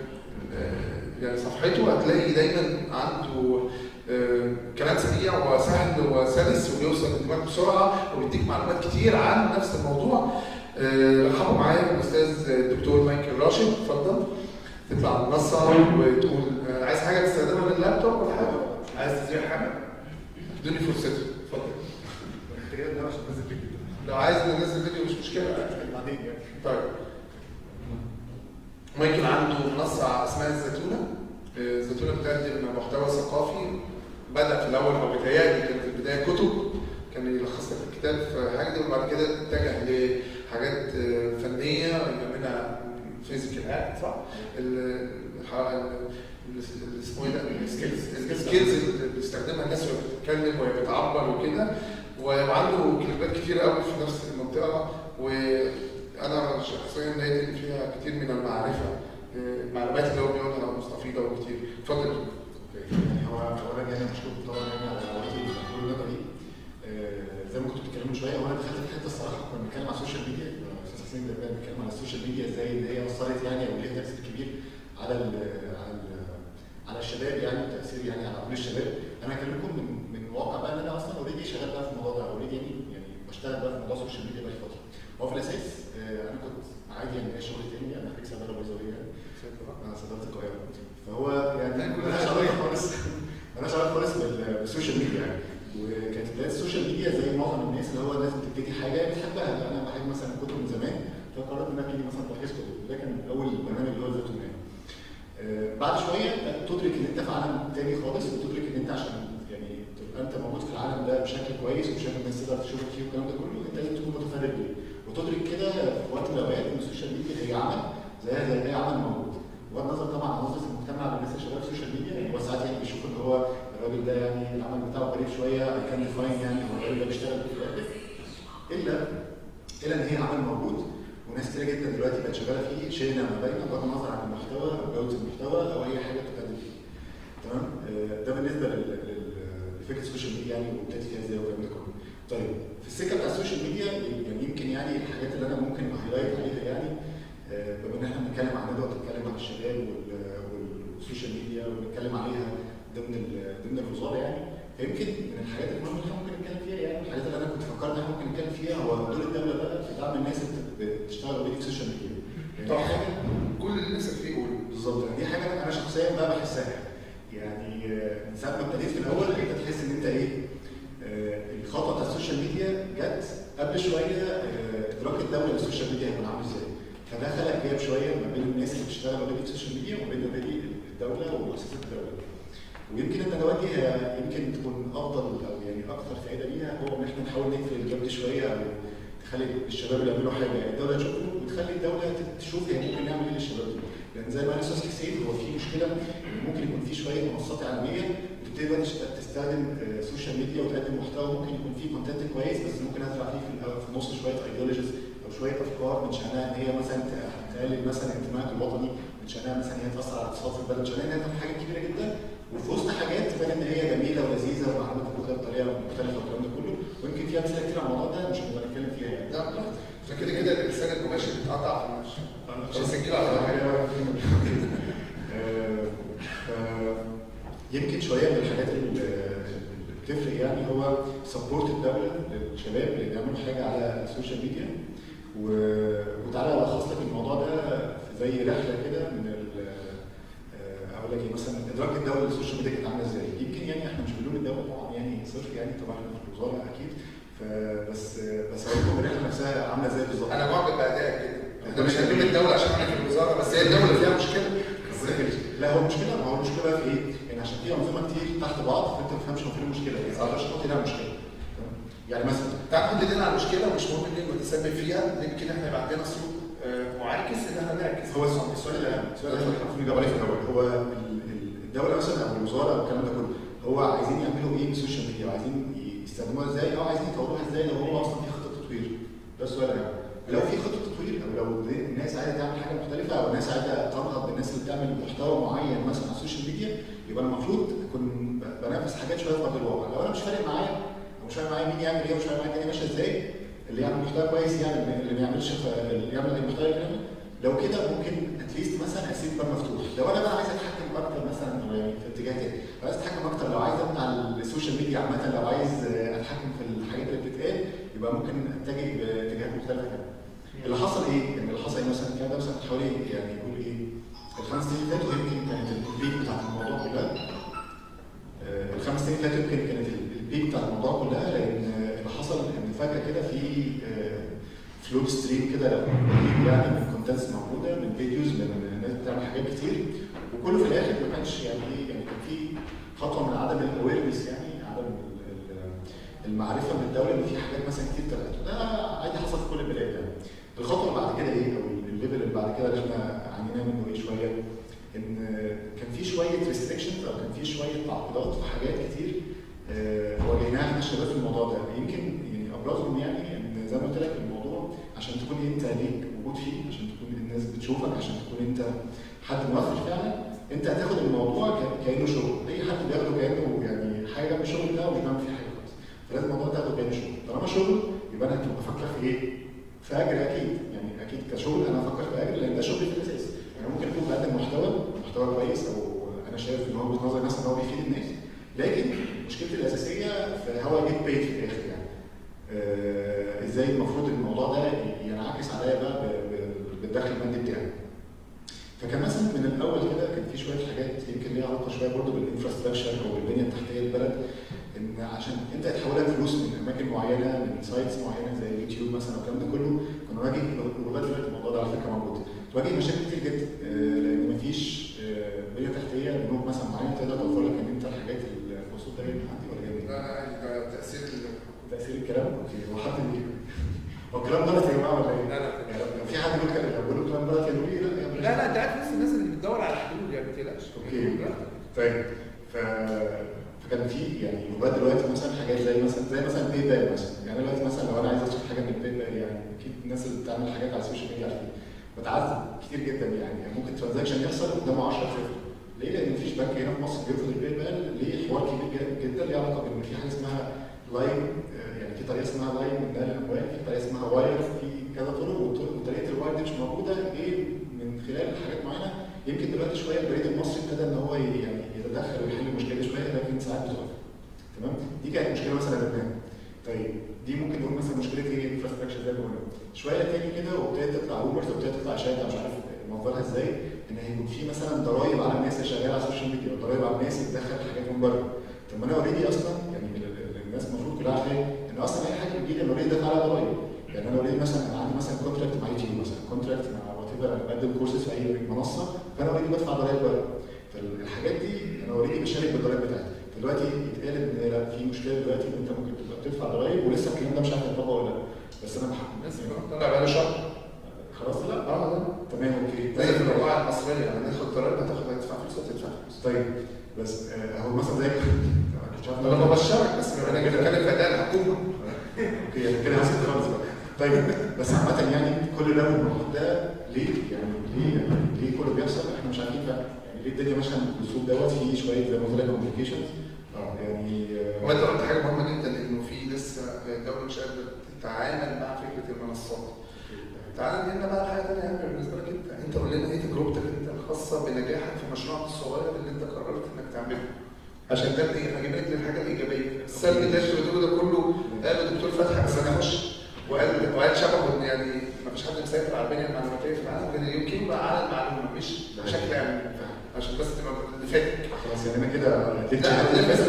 ال- يعني صفحته هتلاقي دايما عنده آه، كلام سريع وسهل وسلس وبيوصل للدماغ بسرعه وبيديك معلومات كتير عن نفس الموضوع آه، رحبوا معايا بالاستاذ الدكتور مايكل راشد اتفضل تطلع على المنصه وتقول آه، عايز حاجه تستخدمها من اللابتوب ولا حاجه؟ عايز تذيع حاجه؟ ادوني فرصتي اتفضل محتاجين ده عشان ننزل فيديو لو عايز ننزل فيديو مش مشكله بعدين يعني طيب مايكل عنده منصة اسمها الزيتونة آه، الزيتونة بتقدم محتوى ثقافي بدأ في الأول أو بيتهيألي كانت في البداية كتب كان يلخص لك الكتاب في حاجة دي وبعد كده اتجه حاجات آه، فنيه يبقى منها فيزيكال اكت صح؟ ال- الح- ال- ال- اسمه ايه ده؟ السكيلز السكيلز اللي بيستخدمها الناس وهي بتتكلم وهي بتعبر وكده وعنده كلمات كتير قوي في نفس المنطقه وانا شخصيا لقيت إن فيها كتير من المعرفه آه، المعلومات اللي هو بيقولها مستفيضه وكتير اتفضل يعني هو اولا يعني مشكور طبعا يعني على دعوتي للدكتور النظري آه، زي ما كنتوا بتتكلموا من شويه وانا دخلت في حته الصراحه كنا بنتكلم على السوشيال ميديا استاذ حسين ده بنتكلم على السوشيال ميديا ازاي ان هي اثرت يعني او ليها تاثير كبير على ال على ال على الشباب يعني تاثير يعني على كل الشباب انا هكلمكم من من واقع بقى ان انا اصلا اوريدي شغال بقى في الموضوع ده اوريدي يعني يعني بشتغل بقى في موضوع السوشيال ميديا بقى فتره هو في الاساس آه، انا كنت عادي يعني شغل تاني انا خريج صيدله بيطريه يعني انا صيدله القاهره فهو يعني انا شغال خالص انا شغال خالص بال- بالسوشيال ميديا يعني وكانت بدايه السوشيال ميديا زي معظم الناس اللي هو لازم تبتدي حاجه بتحبها انا بحب مثلا كتب من زمان فقررت ان انا ابتدي مثلا تلخيص كتب ده كان اول برنامج اللي هو الزيتون يعني آه، بعد شويه لا، تدرك ان انت في عالم تاني خالص وتدرك ان انت عشان يعني تبقى انت موجود في العالم ده بشكل كويس وبشكل الناس تقدر تشوفك فيه والكلام ده كله انت لازم تكون متفرد بيه وتدرك كده في وقت من الاوقات ان السوشيال ميديا هي عمل زيها زي اي عمل موجود بغض النظر طبعا عن نظره المجتمع بالناس اللي شغاله في السوشيال ميديا يعني هو ساعات يعني بيشوف ان هو الراجل ده يعني العمل بتاعه غريب شويه اي كان ديفاين يعني هو الراجل ده بيشتغل في الاخر الا الا ان هي عمل موجود وناس كتير جدا دلوقتي بقت شغاله فيه شئنا ما بين بغض النظر عن المحتوى او جوده المحتوى او اي حاجه بتتقدم فيه تمام آه، ده بالنسبه لل- لل- لفكره السوشيال ميديا يعني وابتدي فيها ازاي والكلام ده كله طيب في السكه بتاع السوشيال ميديا يعني يمكن يعني الحاجات اللي انا ممكن اهايلايت عليها يعني آه، بما ان احنا بنتكلم عن ندوه بتتكلم عن الشباب وال- والسوشيال ميديا وبنتكلم عليها ضمن ال- ضمن الوزاره يعني فيمكن من الحاجات المهمه اللي احنا ممكن نتكلم فيها يعني الحاجات اللي انا كنت فكرت ان احنا ممكن نتكلم فيها هو دور الدوله بقى في دعم الناس اللي بت- بتشتغل اوريدي في السوشيال ميديا يعني طبعا. دي حاجه كل اللي نفسك فيه قوله بالظبط دي حاجه انا شخصيا بقى بحسها يعني آه، من ساعه ما ابتديت في الاول انت تحس ان انت ايه آه، الخطوه بتاع السوشيال ميديا جت قبل شويه آه، ادراك الدوله للسوشيال ميديا هيكون عامل ازاي فده خلق جاب شويه ما بين الناس اللي بتشتغل اوريدي في السوشيال ميديا وما بين اوريدي الدوله ومؤسسات الدوله ويمكن الندوات دي هي يمكن تكون افضل او يعني اكثر فائده ليها هو ان احنا نحاول نقفل الجاب دي شويه او تخلي الشباب اللي يعملوا حاجه يعني الدوله تشوفه وتخلي الدوله تشوف هي ممكن نعمل ايه للشباب دي لان زي ما قال الاستاذ حسين هو في مشكله إن ممكن يكون في شويه منصات اعلاميه بتبتدي بقى تشت- تستخدم آه، سوشيال ميديا وتقدم محتوى ممكن يكون فيه كونتنت كويس بس ممكن ازرع فيه في الأول- في النص شويه ايديولوجيز او شويه افكار من شانها ان هي مثلا ت- تقلل مثلا انتمائك الوطني من شانها مثلا ان هي تاثر على الاقتصاد في البلد من شانها ان هي تعمل حاجات كبيره جدا وفي وسط حاجات تبان ان هي جميله ولذيذه ومعلومات مختلفه بطريقه مختلفه والكلام ده كله ويمكن فيها امثله كتير على الموضوع ده مش هنقدر نتكلم فيها يعني لا فكده كده الانسان المباشر بيتقطع في المشي مش هنسجله على حاجه آه، آه، يمكن شويه من الحاجات اللي اللي بتفرق يعني هو سبورت الدوله للشباب اللي بيعملوا حاجه على السوشيال ميديا و- وتعالى الخص لك الموضوع ده في زي رحله كده من ال- آه، اقول لك ايه مثلا ادراك الدوله للسوشيال ميديا كانت عامله ازاي يمكن يعني احنا مش بنلوم الدوله طبعا يعني صفر يعني طبعا احنا في الوزاره اكيد فبس بس اقول لكم الرحله نفسها عامله ازاي بالظبط انا معجب بادائك كده احنا مش هنلوم الدوله عشان احنا في الوزاره بس هي الدوله اللي فيها مشكله لا هو المشكله ما هو المشكله بقى في ايه؟ يعني عشان في انظمه كتير تحت بعض فانت ما تفهمش هو فين المشكله يعني ما تقدرش تحط لها مشكله تمام؟ يعني مثلا تعال نحط ايدينا على المشكله ومش مهم مين المتسبب فيها يمكن احنا يبقى عندنا سلوك آه، معاكس ان احنا نعكس هو السؤال السؤال الاهم السؤال الاهم اللي احنا المفروض نجاوب عليه في الاول هو ال- ال- الدوله مثلا او الوزاره او الكلام ده كله هو عايزين يعملوا ايه بالسوشيال ميديا وعايزين يستخدموها ازاي او عايزين يطوروها ازاي لو هو اصلا في خطه تطوير ده السؤال الاهم لو في خطه تطوير او لو الناس عايزه تعمل حاجه مختلفه او الناس عايزه تنهض بالناس اللي بتعمل محتوى معين مثلا على السوشيال ميديا يبقى المفروض اكون ب- بنافس حاجات شويه في ارض الواقع لو انا مش فارق معايا او مش فارق معايا مين يعمل ايه ومش فارق معايا الدنيا ماشيه ازاي اللي يعمل محتوى كويس يعني اللي ما يعملش ف- اللي يعمل اي محتوى يعمل لو كده ممكن اتليست مثلا اسيب باب مفتوح لو انا بقى عايز اتحكم اكتر مثلا أو يعني في اتجاه تاني لو عايز اتحكم اكتر لو عايز امنع السوشيال ميديا عامه لو عايز آه، اتحكم في الحاجات اللي بتتقال يبقى ممكن اتجه باتجاهات مختلفه تانية اللي حصل ايه؟ يعني اللي حصل ايه مثلا الكلام ده مثلا حوالي يعني يقول ايه الخمس سنين اللي فاتوا يمكن كانت البيك بتاعت الموضوع كلها آه، الخمس سنين اللي فاتوا يمكن كانت البيك بتاع الموضوع كلها لان آه، اللي حصل ان فجاه كده في فلوت ستريم كده رهيب يعني من كونتنتس موجوده من فيديوز من ناس بتعمل حاجات كتير وكله في الاخر ما كانش يعني ايه يعني كان في خطوه من عدم الاويرنس يعني عدم ال- ال- المعرفه من الدوله ان في حاجات مثلا كتير طلعت وده عادي حصل في كل البلاد يعني الخطوه اللي بعد كده ايه او الليفل اللي بعد كده اللي احنا عانينا منه ايه شويه ان كان في شويه ريستريكشنز او كان في شويه تعقيدات في حاجات كتير آه، واجهناها احنا الشباب في الموضوع ده يمكن يعني ابرزهم يعني ان زي ما قلت لك الموضوع عشان تكون انت ليك وجود فيه عشان تكون الناس بتشوفك عشان تكون انت حد مؤثر فعلا انت هتاخد الموضوع ك- كانه شغل اي حد بياخده كانه يعني حاجه من الشغل ده ومش بيعمل فيه حاجه خالص فلازم الموضوع تاخده كانه شغل طالما شغل يبقى انا هتبقى بفكر في ايه؟ في اجر اكيد يعني اكيد كشغل انا هفكر في اجر لان ده شغلي في الاساس يعني ممكن اكون بقدم محتوى محتوى كويس او انا شايف ان هو وجهه نظري مثلا ان هو بيفيد الناس لكن مشكلتي الاساسيه في هو جيت بيت في الاخر يعني آه، ازاي المفروض الموضوع ده ينعكس عليا بقى ب- ب- بالدخل المادي بتاعي فكان مثلا من الاول كده كان في شويه حاجات يمكن ليها علاقه شويه برضه بالانفراستراكشر او بالبنيه التحتيه للبلد ان عشان انت يتحول لك فلوس من اماكن معينه من سايتس معينه زي اليوتيوب مثلا والكلام ده كله كنا نواجه ولغايه دلوقتي الموضوع ده على فكره موجود تواجه مشاكل كتير جدا آه، لان مفيش آه، بنيه تحتيه بنوك مثلا معينه تقدر توفر لك ان انت الحاجات الوصول ده جاي من عندي ولا جاي من لا لا ده تاثير ال- تاثير الكلام اوكي هو حد بي هو الكلام غلط يا جماعه ولا ايه؟ لا لا يعني لو في حد بيقول كلام بيقول له كلام غلط يقولوا لي لا يا لا لا انت عارف بس الناس اللي بتدور على حلول يعني ما تقلقش اوكي لا. طيب ف... فكان في يعني لغايه دلوقتي مثلا حاجات زي مثلا زي مثلا باي بال مثلا يعني دلوقتي مثلا لو انا عايز اشوف حاجه من باي بال يعني اكيد الناس اللي بتعمل حاجات على السوشيال ميديا عارفين بتعذب كتير جدا يعني, يعني ممكن ترانزاكشن يحصل قدامه 10 صفر ليه؟ لان مفيش بنك هنا في مصر بيرفض الباي بال ليه حوار كبير جدا- جدا ليه علاقه بان في حاجه اسمها لاين آه، يعني في طريقه اسمها لاين من نقل الاموال في طريقه اسمها واير في كذا طرق والطرق- وطريقه الواير دي مش موجوده ليه؟ من خلال حاجات معينه يمكن دلوقتي شويه البريد المصري ابتدى ان هو ي- يعني يتدخل ويحل المشكله دي شويه لكن ساعات بتقف تمام دي كانت مشكله مثلا لبنان طيب دي ممكن نقول مثلا مشكله ايه انفراستراكشر زي ما قلنا شويه تاني كده وابتدت تطلع رومرز وابتدت تطلع اشاعات أنا مش عارف مصدرها ازاي ان هيكون في مثلا ضرايب على الناس اللي شغاله على السوشيال ميديا وضرايب على الناس اللي بتدخل حاجات من بره طب ما انا اوريدي اصلا يعني ال- ال- الناس المفروض كلها عارفه ان اصلا اي حاجه بتجي لي انا اوريدي دافع عليها ضرايب يعني انا اوريدي مثلا أنا عندي مثلا كونتراكت مع يوتيوب مثلا كونتراكت مع وات ايفر انا بقدم كورسز في اي منصه فانا اوريدي بدفع ضرايب بره فالحاجات دي انا اوريدي بشارك بالضرايب بتاعتي دلوقتي يتقال ان لا في مشكله دلوقتي ان انت ممكن تبقى بتدفع ضرايب ولسه الكلام ده مش عارف يطبق ولا لا بس انا بحكم الناس طلع بقى شهر خلاص لا اه لا تمام اوكي زي في الرواعي المصريه يعني ناخد ضرائب هتاخد هتدفع فلوس هتدفع فلوس طيب بس آه، هو مثلا زي مش عارف انا ببشرك بس بما انك بتتكلم في اداء الحكومه اوكي انا كده هسكت خالص بقى طيب بس عامة يعني كل ده والموضوع ده ليه؟ يعني ليه يعني ليه كله بيحصل؟ احنا مش عارفين فعلا يعني ليه الدنيا ماشيه بالاسلوب دوت في شويه زي ما قلت لك كومبليكيشنز اه يعني آه، هو انت قلت حاجه مهمه جدا انه في لسه الدوله مش قادره تتعامل مع فكره المنصات. تعال نقلنا بقى حاجه ثانيه اهم بالنسبه لك انت، انت قول لنا ايه تجربتك انت الخاصه بنجاحك في مشروعك الصغير اللي انت قررت انك تعمله. عشان ده ايه؟ هجيب لك للحاجه الايجابيه، السلبي اللي انت بتقوله ده كله قال الدكتور فتحي بس انا اخش وقال وقال شبهه ان يعني ما فيش حد مسيطر على البنيه المعلوماتيه في العالم غير يمكن بقى على المعلومه مش بشكل عام عشان بس تبقى اللي فاتك خلاص يعني انا كده اديت لا شهادة بس بس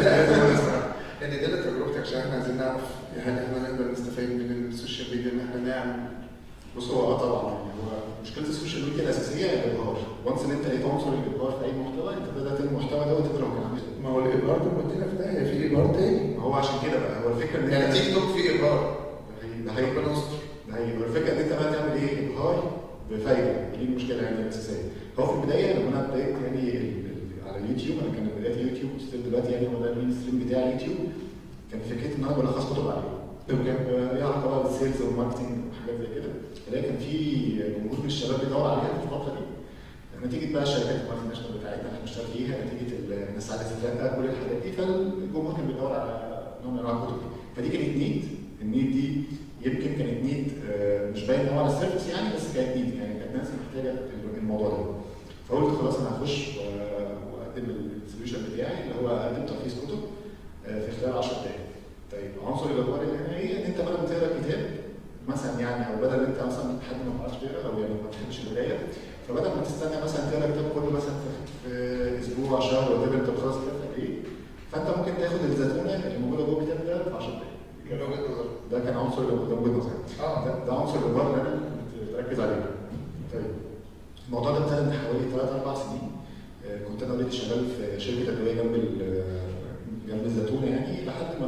ان دي اللي تجربتك عشان احنا عايزين نعرف هل احنا نقدر نستفيد من السوشيال ميديا ان احنا نعمل بص هو اه طبعا يعني هو مشكله السوشيال ميديا الاساسيه هي الابهار وانس ان انت لقيت عنصر الابهار في اي محتوى انت بدات المحتوى ده وتقدر هو كان عامل إيه. ما هو الابهار ده ودينا في داهيه في ابهار تاني ما هو عشان كده بقى هو الفكره ان يعني انت تيك توك فيه ابهار ده حقيقي ربنا يستر ده حقيقي هو الفكره ان انت بقى تعمل ايه ابهار بفايده دي المشكله يعني الاساسيه هو في البدايه لما انا ابتديت يعني ال- ال- على اليوتيوب انا كان بدايه يوتيوب ستيل دلوقتي يعني هو ده المين ستريم بتاع اليوتيوب كان فكرتي ان انا بلخص كتب عليه وكان ليها علاقه بقى بالسيلز والماركتنج وحاجات زي كده لكن في جمهور من الشباب بيدور عليها في الفتره دي نتيجه بقى الشركات المالتي ناشونال بتاعتنا اللي احنا بنشتغل فيها نتيجه ال- الناس عايزه تترقى كل الحاجات دي فالجمهور كان بيدور على نوع من انواع الكتب دي فدي كانت نيد النيد دي يمكن كانت نيد آه، مش باين هو على السيرفس يعني بس كانت نيد يعني كانت ناس محتاجه الموضوع ده فقلت خلاص انا هخش و- واقدم السوليوشن بتاعي اللي هو اقدم تلخيص كتب آه، في خلال 10 دقائق طيب عنصر الابهار اللي هنا ايه ان انت بدل ما تقرا كتاب مثلا يعني او بدل انت مثلا حد ما بيعرفش يقرا او يعني ما بتحبش القرايه فبدل ما تستنى مثلا تقرا كتاب كله مثلا في في اسبوع شهر ولا انت بتخلص كتاب في قد ايه فانت ممكن تاخد الزتونه اللي موجوده جوه الكتاب ده في 10 دقائق من وجهه نظرك ده كان عنصر ده وجهه نظري اه ده, ده عنصر الابهار اللي انا كنت بركز عليه طيب الموضوع ده ابتدى من حوالي 3 4 سنين آه، كنت انا اوريدي شغال في شركه ادويه جنب ال- جنب الزيتونه يعني لحد ما في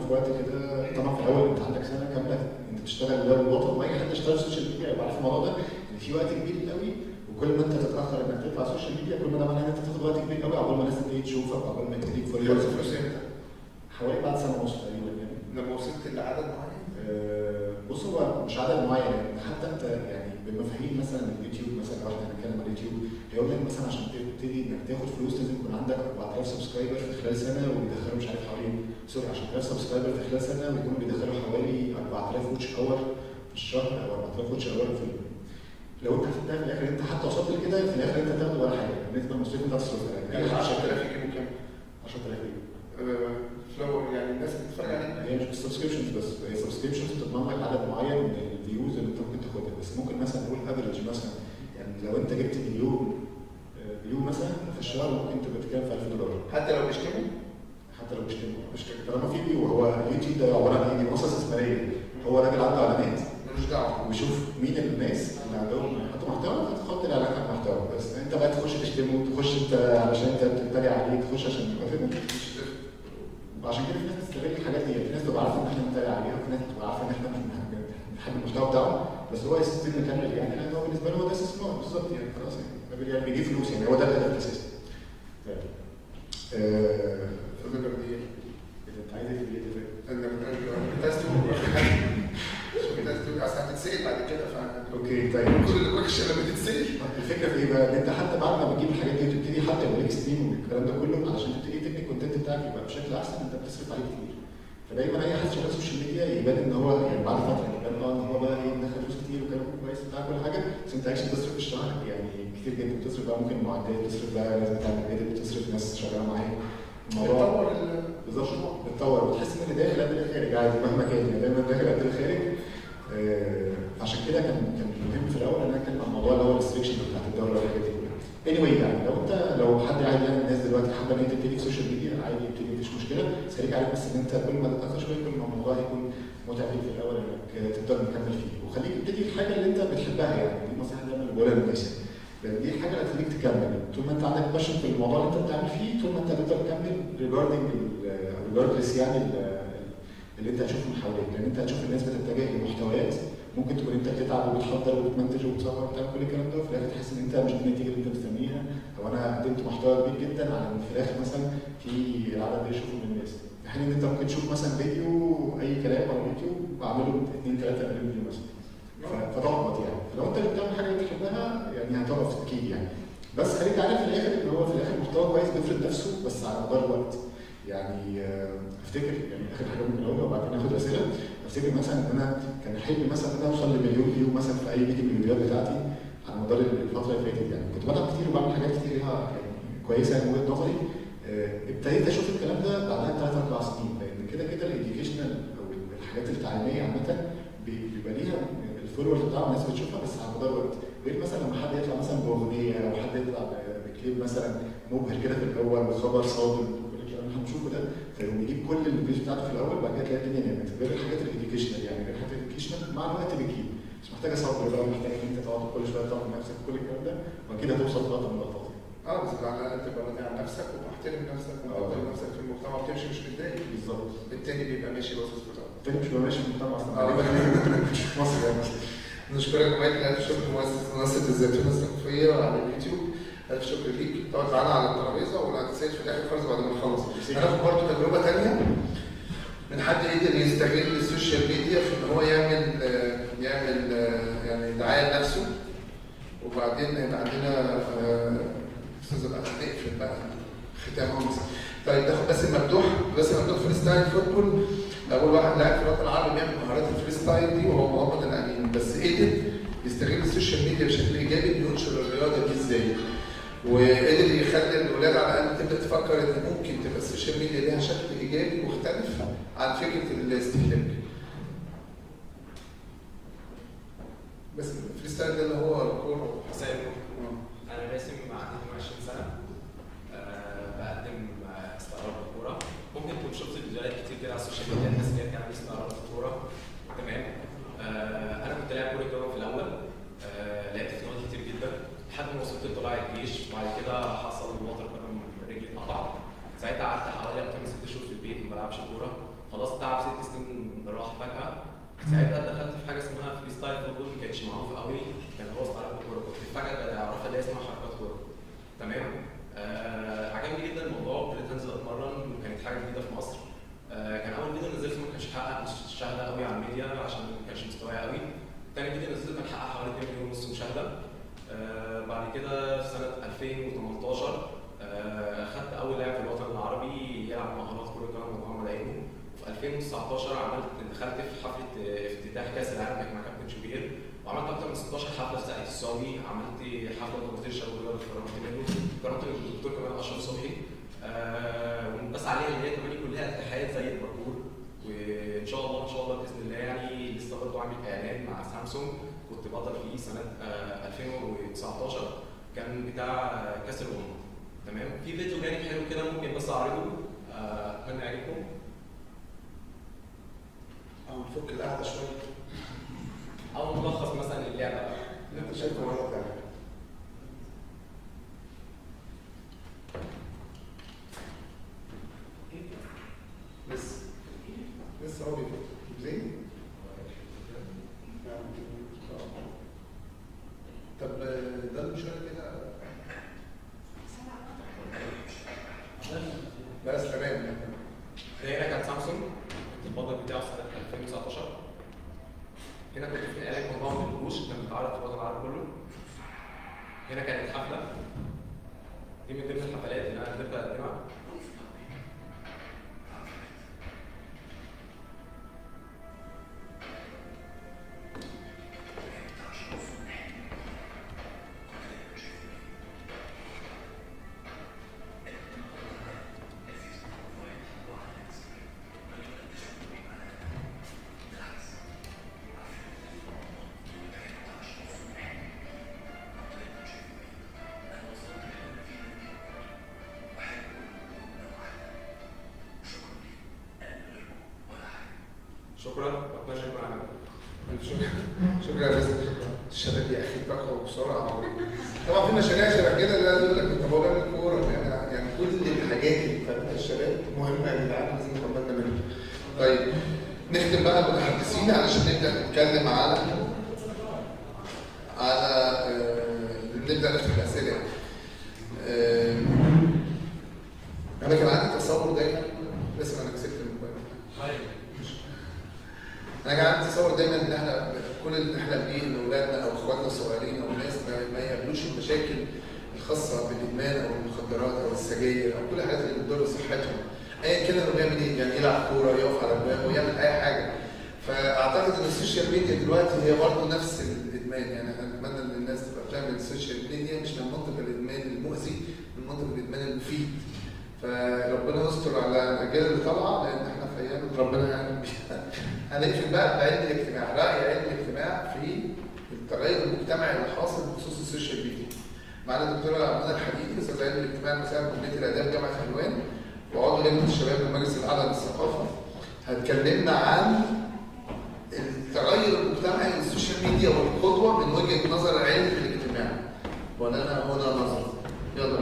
في وقت كده طبعا في الاول انت عندك سنه كامله انت بتشتغل لو الوطن واي حد اشتغل سوشيال ميديا يبقى عارف الموضوع ده ان في وقت كبير قوي وكل ما انت تتاخر انك تطلع سوشيال ميديا كل ما ده معناه ان انت تاخد وقت كبير قوي عقبال ما الناس تبتدي تشوفك عقبال ما تبتدي خلص فولورز فلوس امتى؟ حوالي بعد سنه ونص تقريبا يعني لما وصلت لعدد معين آه، بص هو مش عدد معين يعني حتى انت يعني بمفاهيم مثلا اليوتيوب مثلا لو احنا هنتكلم عن اليوتيوب هيقول لك مثلا عشان تبتدي انك تاخد فلوس لازم يكون عندك 4000 سبسكرايبر في خلال سنه وبيدخلوا مش عارف حوالي سوري 10000 سبسكرايبر في خلال سنه ويكونوا بيدخلوا حوالي 4000 واتش اور في الشهر او 4000 واتش اور في ال- لو انت حسبتها في الاخر انت حتى وصلت لكده في الاخر انت هتاخد ولا حاجه بالنسبه للمصاريف انت هتصرفها يعني 10000 يجيبوا كام؟ 10000 ايه آه، فلو يعني الناس بتتفرج عليك هي مش سبسكريبشنز بس هي سبسكريبشنز بتضمن لك عدد معين من الفيوز اللي انت ممكن تاخدها بس ممكن مثلا نقول افريج مثلا يعني لو انت جبت مليون آه، فيو مثلا في الشهر ممكن تبقى بتتكلم في 1000 دولار حتى لو بيشتموا حتى لو بيشتموا بيشتموا طالما في فيو هو اليوتيوب ده عباره عن ايه؟ دي منصه استثماريه هو راجل عنده اعلانات ملوش دعوه ويشوف مين الناس اللي عندهم يحطوا محتوى فتحط الاعلان على المحتوى بس انت بقى تخش تشتمه تخش انت علشان انت بتتريق عليه تخش عشان تبقى فاهم مش تفرق. وعشان كده في ناس بتستغل الحاجات دي في ناس بتبقى عارفه ان احنا بنتريق عليها وفي ناس بتبقى عارفه ان احنا بنحب المحتوى بتاعه بس هو يستطيع مكمل يعني لان هو بالنسبه له هو ده استثمار بالظبط يعني خلاص يعني يعني بيجيب فلوس يعني هو ده الهدف الاساسي. طيب. آه، الفكره دي ايه؟ انت عايز ايه في الفيديو ده؟ انك كنت عايز تقول كنت عايز تقول اصل هتتسال بعد كده ف اوكي طيب كل اللي وحش لما تتسال الفكره في ايه بقى؟ ان انت حتى بعد ما بتجيب الحاجات دي وتبتدي حتى يبقى ليك ستريم والكلام ده كله علشان تبتدي تبني الكونتنت بتاعك يبقى بشكل احسن انت بتصرف عليه كتير. فدايما اي حد شغال سوشيال ميديا يبان ان هو يعني بعد فتره يبان اه ان هو بقى ايه دخل فلوس كتير وكلام كويس بتاع كل حاجه بس انت اكشلي بتصرف في الشهر يعني كتير جدا بتصرف بقى ممكن معدات بتصرف بقى ناس بتعمل ايديت بتصرف ناس شغاله معاك الموضوع بتطور ال- بالظبط بتطور وتحس ان اللي داخل قد اللي خارج عادي مهما كان يعني دايما داخل قد اللي خارج آه، عشان كده كان كان مهم في الاول ان انا اتكلم عن الموضوع اللي هو الريستريكشن بتاعت الدوله والحاجات دي كلها. anyway يعني لو انت لو حد عايز يعني الناس دلوقتي حابه ان هي تبتدي في السوشيال ميديا عادي يبتدي مفيش مشكله بس خليك عارف بس ان انت كل ما تتاخر شويه كل ما الموضوع هيكون متعب ليك في الاول انك تقدر تكمل فيه وخليك تبتدي في الحاجه اللي انت بتحبها يعني دي نصيحه دايما اللي بقولها للناس يعني. لان دي الحاجه اللي هتخليك تكمل طول ما انت عندك باشن في الموضوع اللي انت بتعمل فيه طول ما انت هتقدر تكمل ريجاردنج ريجاردلس يعني ال- اللي انت هتشوفه من حواليك لان انت هتشوف الناس بتتجه لمحتويات ممكن تكون انت بتتعب وبتحضر وبتمنتج وبتصور وبتعمل كل الكلام ده وفي الاخر تحس ان انت مش دي النتيجه اللي انت مستنيها او انا قدمت محتوى كبير جدا على ان في الاخر مثلا في العدد ده يشوفه من الناس في حين ان انت ممكن تشوف مثلا فيديو اي كلام على اليوتيوب واعمله 2 3 مليون فيو مثلا ف- فتحبط يعني فلو انت بتعمل حاجه انت بتحبها يعني هتقف اكيد يعني بس خليك عارف في الاخر ان هو في الاخر محتوى كويس بيفرض نفسه بس على مدار الوقت يعني آه، افتكر يعني اخر حاجه ممكن اقولها وبعدين ناخد اسئله افتكر مثلا ان انا كان حلمي مثلا ان انا اوصل لمليون فيو مثلا في اي فيديو من الفيديوهات بتاعتي على مدار الفتره اللي فاتت يعني كنت بلعب كتير وبعمل حاجات كتير ليها يعني كويسه من وجهه نظري آه، ابتديت اشوف الكلام ده بعدها ثلاث اربع سنين لان كده كده الاديوكيشنال او الحاجات التعليميه عامه بي- بيبقى ليها الفولورز بتاعها الناس بتشوفها بس على مدار الوقت غير مثلا لما حد يطلع مثلا باغنيه او حد يطلع ب- بكليب مثلا مبهر كده في الاول وخبر صادم كل الكلام اللي هنشوفه ده فيقوم يجيب كل الفيديوز بتاعته في الاول وبعد كده تلاقي الدنيا نامت غير الحاجات الاديوكيشنال يعني غير الحاجات الاديوكيشنال مع الوقت بتجيب مش محتاجه صبر بقى محتاجه ان انت تقعد كل شويه تعمل نفسك كل الكلام ده واكيد هتوصل لقطه من اللقطات اه بس على الاقل تبقى راضي عن نفسك ومحترم نفسك ومقدر نفسك في المجتمع وبتمشي مش متضايق بالظبط التاني بيبقى ماشي باصص في الارض التاني مش بيبقى ماشي في المجتمع اصلا آه. غالبا مش في مصر يعني مثلا نشكرك مايكل الف شكر مؤسس منصه الزيتونه الثقافيه على اليوتيوب الف شكر ليك تقعد معانا على الترابيزه وهتسال في الاخر خالص بعد ما نخلص هناخد برضه تجربه ثانيه من حد قدر يستغل السوشيال ميديا في ان هو يعمل آه، يعمل آه، يعني دعايه لنفسه وبعدين يبقى عندنا آه، استاذ بقى نقفل بقى ختام امس طيب ناخد باسم ممدوح باسم ممدوح فري ستايل فوتبول اول واحد لاعب في الوطن العربي بيعمل مهارات الفري ستايل دي وهو محمد الامين بس قدر يستغل السوشيال ميديا بشكل ايجابي انه ينشر الرياضه دي ازاي وقدر يخلي الاولاد على الاقل تبدا تفكر ان ممكن تبقى السوشيال ميديا ليها شكل ايجابي مختلف عن فكره الاستهلاك بس الفري ستايل ده اللي هو كوره مساء النور آه. انا باسم عندي 22 سنه أه بقدم آه، استعراض الكوره ممكن تكون شفت فيديوهات كتير كده على السوشيال ميديا الناس اللي بتعمل استعراض الكوره تمام أه انا كنت لاعب كوره قدم في الاول أه لعبت في نوادي كتير جدا لحد ما وصلت لطلائع الجيش وبعد كده حصل وتر قدم رجلي اتقطع ساعتها قعدت حوالي اكتر من ست شهور في البيت ما بلعبش كوره خلاص تعب ست سنين راح فجاه ساعتها دخلت في حاجه اسمها فري ستايل فوتبول ما كانتش معروفه قوي كان هو ستايل الكوره كنت فجاه بقيت اعرفها اللي هي اسمها حركات كوره تمام آه عجبني جدا الموضوع وابتديت انزل اتمرن وكانت حاجه جديده في مصر آه كان اول فيديو نزلته ما كانش حقق مشاهده قوي على الميديا عشان ما كانش مستواي قوي تاني فيديو نزلته كان حقق حوالي 2 مليون ونص مشاهده آه بعد كده في سنه 2018 آه خدت اول لاعب في الوطن العربي يلعب مهارات كره قدم محمد عينو في 2019 عملت دخلت في حفله آه، افتتاح كاس العالم كانت مع كابتن شوبير وعملت اكتر من 16 حفله في ساقية الصاوي عملت حفله لكباتن الشباب والرياضه اتكرمت منه اتكرمت من الدكتور كمان اشرف صبحي آه بس عليها ان هي كمان يكون لها اتحاد زي الباركور وان شاء الله ان شاء الله باذن الله يعني لسه برضه عامل اعلان مع سامسونج كنت بطل فيه سنه آه 2019 كان بتاع آه، كاس الامم تمام في فيديو جانب حلو كده ممكن بس اعرضه آه، اتمنى يعجبكم او نفك القعده شويه او ملخص مثلا اللعبه بقى. اللي انت شايفه غلط يعني لسه لسه هو بيفكر زين طب ده المشكله كده بس تمام ده هنا كان سامسونج البطل بتاعه سنه 2019 هنا كنت في اعلان مطعم القروش كان بيتعرض في الوطن العربي كله هنا كانت حفله دي من ضمن الحفلات اللي انا قدرت اقدمها شكرا اتمنى يكون عجبكم شكرا شكرا يا باسم الشباب يا اخي بقوا بسرعه طبعا في مشاريع شبه كده اللي يقول لك انت بقول لك كوره يعني يعني كل الحاجات اللي بتعملها الشباب مهمه يا جدعان لازم ناخد بالنا منها. طيب نختم بقى المتحدثين علشان نبدا نتكلم على على آه، نبدا نختم الاسئله يعني. آه، انا كان عندي تصور دايما لسه انا كسبت الموبايل انا كان عندي تصور دايما ان احنا كل اللي بنحلم بيه ان اولادنا او اخواتنا الصغيرين او الناس ما- ما يقابلوش المشاكل الخاصه بالادمان او المخدرات او السجاير او كل الحاجات اللي بتضر صحتهم ايا كان انه بيعمل ايه يعني يلعب كوره يقف على الباب ويعمل اي حاجه فاعتقد ان السوشيال ميديا دلوقتي هي برضه نفس الادمان يعني انا اتمنى ان الناس تبقى بتعمل السوشيال ميديا مش من منطق الادمان المؤذي من منطق الادمان المفيد فربنا يستر على الاجيال اللي طالعه لان احنا في ايام ربنا يعني هنقفل بقى بعلم الاجتماع راي علم الاجتماع في التغير المجتمعي اللي حاصل بخصوص السوشيال ميديا معانا الدكتوره منى الحديدي استاذ علم الاجتماع مساعد كليه الاداب جامعه حلوان وعضو لجنه الشباب المجلس الاعلى للثقافه هتكلمنا عن التغير المجتمعي للسوشيال ميديا والقدوه من وجهه نظر علم الاجتماع ولنا هنا نظر يلا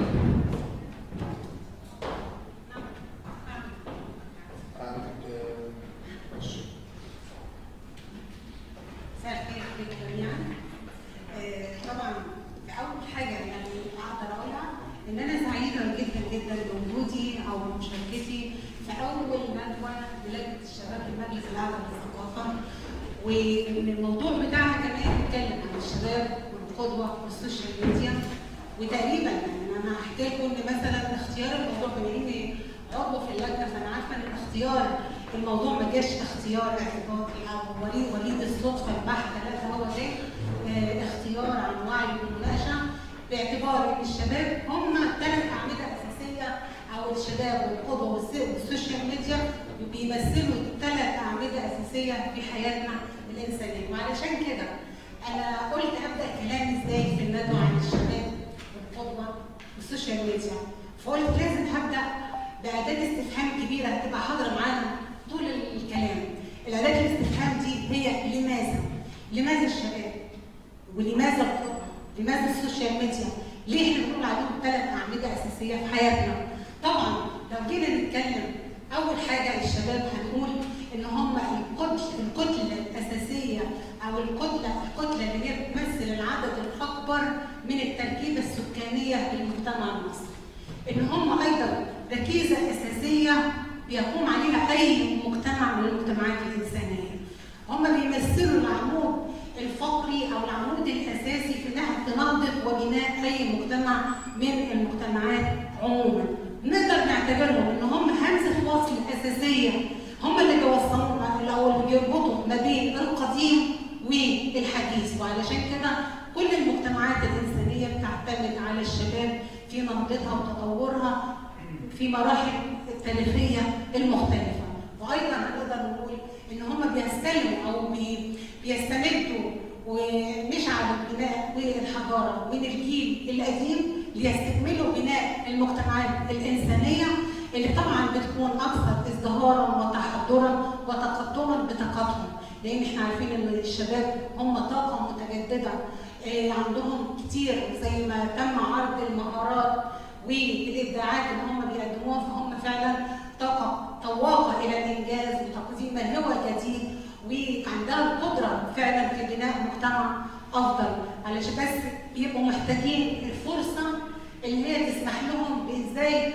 عندك آه، ماشي. مساء الخير عليكم جميعا. آه، طبعا اول حاجه يعني اقدر اقولها ان انا سعيده جدا جدا بوجودي او مشاركتي في اول ندوه للجنه الشباب المجلس الاعلى للثقافه وان الموضوع بتاعنا كمان بيتكلم عن الشباب والقدوه والسوشيال ميديا وتقريبا يعني انا هحكي لكم ان مثلا اختيار الموضوع بما اني عضو في اللجنه فانا عارفه ان اختيار الموضوع ما جاش اختيار اعتباطي او وليد وليد الصدفه البحته لا ده هو ده آه، اختيار عن وعي ومناقشه باعتبار ان الشباب هم ثلاث اعمده اساسيه او الشباب والقدوه والس- والسوشيال ميديا بيمثلوا ثلاث اعمده اساسيه في حياتنا الانسانيه وعلشان كده انا قلت ابدا كلامي ازاي في الندوه عن الشباب والقدوه والسوشيال ميديا فقلت لازم هبدا باداه استفهام كبيره هتبقى حاضره معانا طول الكلام الاداه الاستفهام دي هي لماذا لماذا الشباب ولماذا القدوه لماذا السوشيال ميديا ليه احنا بنقول عليهم ثلاث اعمده اساسيه في حياتنا طبعا لو جينا نتكلم اول حاجه الشباب هنقول ان هم الكتله الكتله الاساسيه او الكتله الكتله اللي هي بتمثل العدد الاكبر من التركيبه السكانيه للمجتمع المصري. ان هم ايضا ركيزه اساسيه بيقوم عليها اي مجتمع من المجتمعات الانسانيه. هم بيمثلوا العمود الفقري او العمود الاساسي في نهج نهضه وبناء اي مجتمع من المجتمعات عموما. نقدر نعتبرهم ان هم همزه وصل اساسيه هم اللي بيوصلونا او اللي بيربطوا ما بين القديم والحديث وعلشان كده كل المجتمعات الانسانيه بتعتمد على الشباب في نهضتها وتطورها في مراحل التاريخيه المختلفه وايضا نقدر نقول ان هم بيستلموا او بي بيستمدوا ومشعل البناء والحضاره من الجيل القديم ليستكملوا بناء المجتمعات الانسانيه اللي طبعا بتكون اكثر ازدهارا وتحضرا وتقدما بطاقتهم لان احنا عارفين ان الشباب هم طاقه متجدده آه، عندهم كتير زي ما تم عرض المهارات والابداعات اللي هم بيقدموها فهم فعلا طاقه طواقه الى الانجاز وتقديم ما هو جديد وعندها القدره فعلا في بناء مجتمع افضل علشان بس بيبقوا محتاجين الفرصه اللي هي تسمح لهم بازاي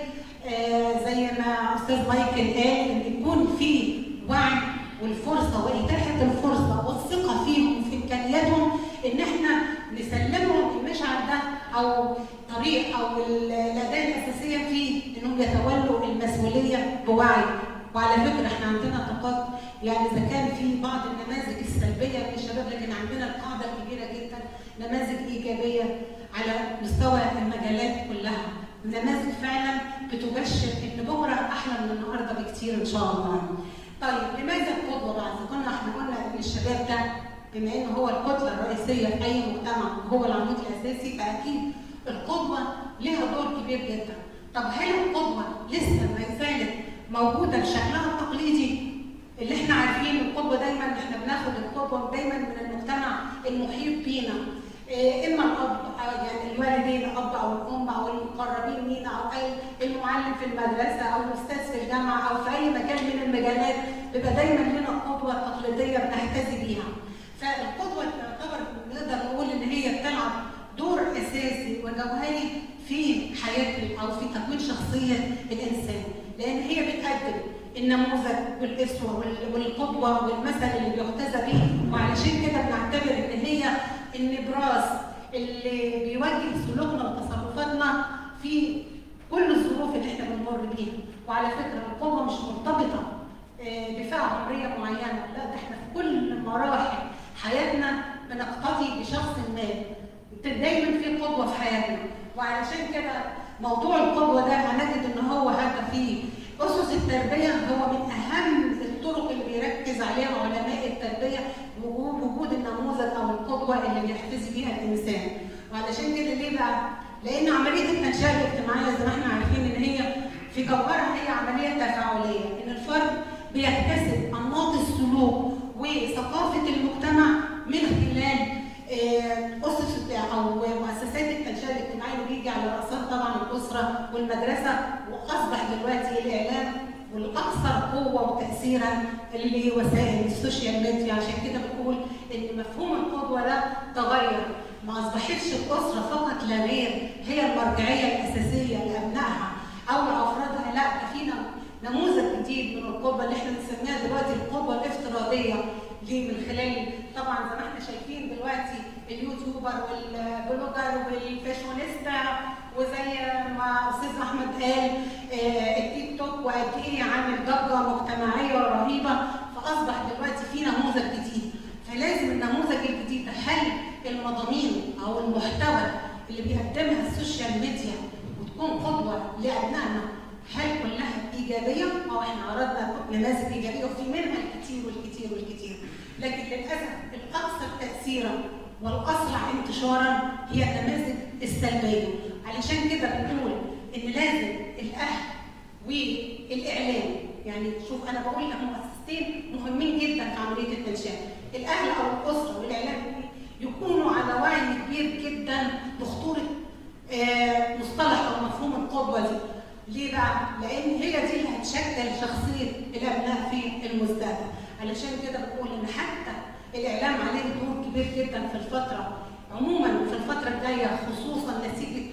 آه زي ما استاذ مايكل قال ان يكون في وعي والفرصه واتاحه الفرصه والثقه فيهم في امكانياتهم ان احنا نسلمهم المشعل ده او طريق او الاداه الاساسيه في انهم يتولوا المسؤوليه بوعي وعلى فكره احنا عندنا طاقات يعني اذا كان في بعض النماذج السلبيه من الشباب لكن عندنا القاعده الكبيره جدا نماذج ايجابيه على مستوى المجالات كلها نماذج فعلا بتبشر ان بكره احلى من النهارده بكتير ان شاء الله. طيب لماذا القدوه بقى؟ اذا كنا احنا قلنا ان الشباب ده بما ان هو الكتله الرئيسيه في اي مجتمع هو العمود الاساسي فاكيد القدوه لها دور كبير جدا. طب هل القدوه لسه ما زالت موجوده بشكلها التقليدي اللي احنا عارفين القدوه دايما احنا بناخد القدوه دايما من المجتمع المحيط بينا إيه اما الاب أو يعني الوالدين الاب او الام او المقربين لينا او اي المعلم في المدرسه او الاستاذ في الجامعه او في اي مكان من المجالات بيبقى دايما لنا القدوه التقليديه بنهتدي بيها. فالقدوه تعتبر نقدر نقول ان هي بتلعب دور اساسي وجوهري في حياه او في تكوين شخصيه الانسان لان هي بتقدم النموذج والاسوه وال- والقدوه والمثل اللي بيحتذى به وعلشان كده بنعتبر ان هي النبراس اللي بيوجه سلوكنا وتصرفاتنا في كل الظروف اللي احنا بنمر بيها وعلى فكره القدوه مش مرتبطه آه، بفئه عمريه معينه لا ده احنا في كل مراحل حياتنا بنقتدي بشخص ما دايما في قدوه في حياتنا وعلشان كده موضوع القدوه ده هنجد ان هو هذا فيه اسس التربيه هو من اهم الطرق اللي بيركز عليها علماء التربيه وجود وجود النموذج او القدوه اللي بيحتذي بيها الانسان وعلشان كده ليه بقى؟ لان عمليه التنشئه الاجتماعيه زي ما احنا عارفين ان هي في جوهرها هي عمليه تفاعليه ان الفرد بيكتسب انماط السلوك وثقافه المجتمع من خلال آه، اسس او مؤسسات التنشئه الاجتماعيه اللي بيجي على راسها طبعا الاسره والمدرسه واصبح دلوقتي الاعلام والاكثر قوه وتاثيرا اللي وسائل السوشيال ميديا عشان كده بنقول ان مفهوم القدوه ده تغير ما اصبحتش الاسره فقط لا غير هي المرجعيه الاساسيه لابنائها او لافرادها لا ده في نموذج جديد من القدوه اللي احنا بنسميها دلوقتي القدوه الافتراضيه دي من خلال طبعا زي ما احنا شايفين دلوقتي اليوتيوبر والبلوجر والفاشونيستا وزي ما استاذ احمد قال آه، التيك توك وقد ايه عامل ضجه مجتمعيه رهيبه فاصبح دلوقتي في نموذج جديد فلازم النموذج الجديد ده هل المضامين او المحتوى اللي بيقدمها السوشيال ميديا وتكون قدوه لابنائنا هل كلها ايجابيه؟ او احنا عرضنا نماذج ايجابيه وفي منها الكثير والكثير والكثير لكن للاسف الاكثر تاثيرا والاسرع انتشارا هي النماذج السلبيه علشان كده بنقول ان لازم الاهل والاعلام يعني شوف انا بقول لك مؤسستين مهمين جدا في عمليه التنشئه الاهل او الاسره والاعلام يكونوا على وعي كبير جدا بخطوره آه، مصطلح او مفهوم القدوه دي ليه بقى؟ لان هي دي اللي هتشكل شخصيه الابناء في الايه المزدهره علشان كده بقول ان حتى الاعلام عليه دور كبير جدا في الفتره عموما في الفتره الجايه خصوصا نتيجه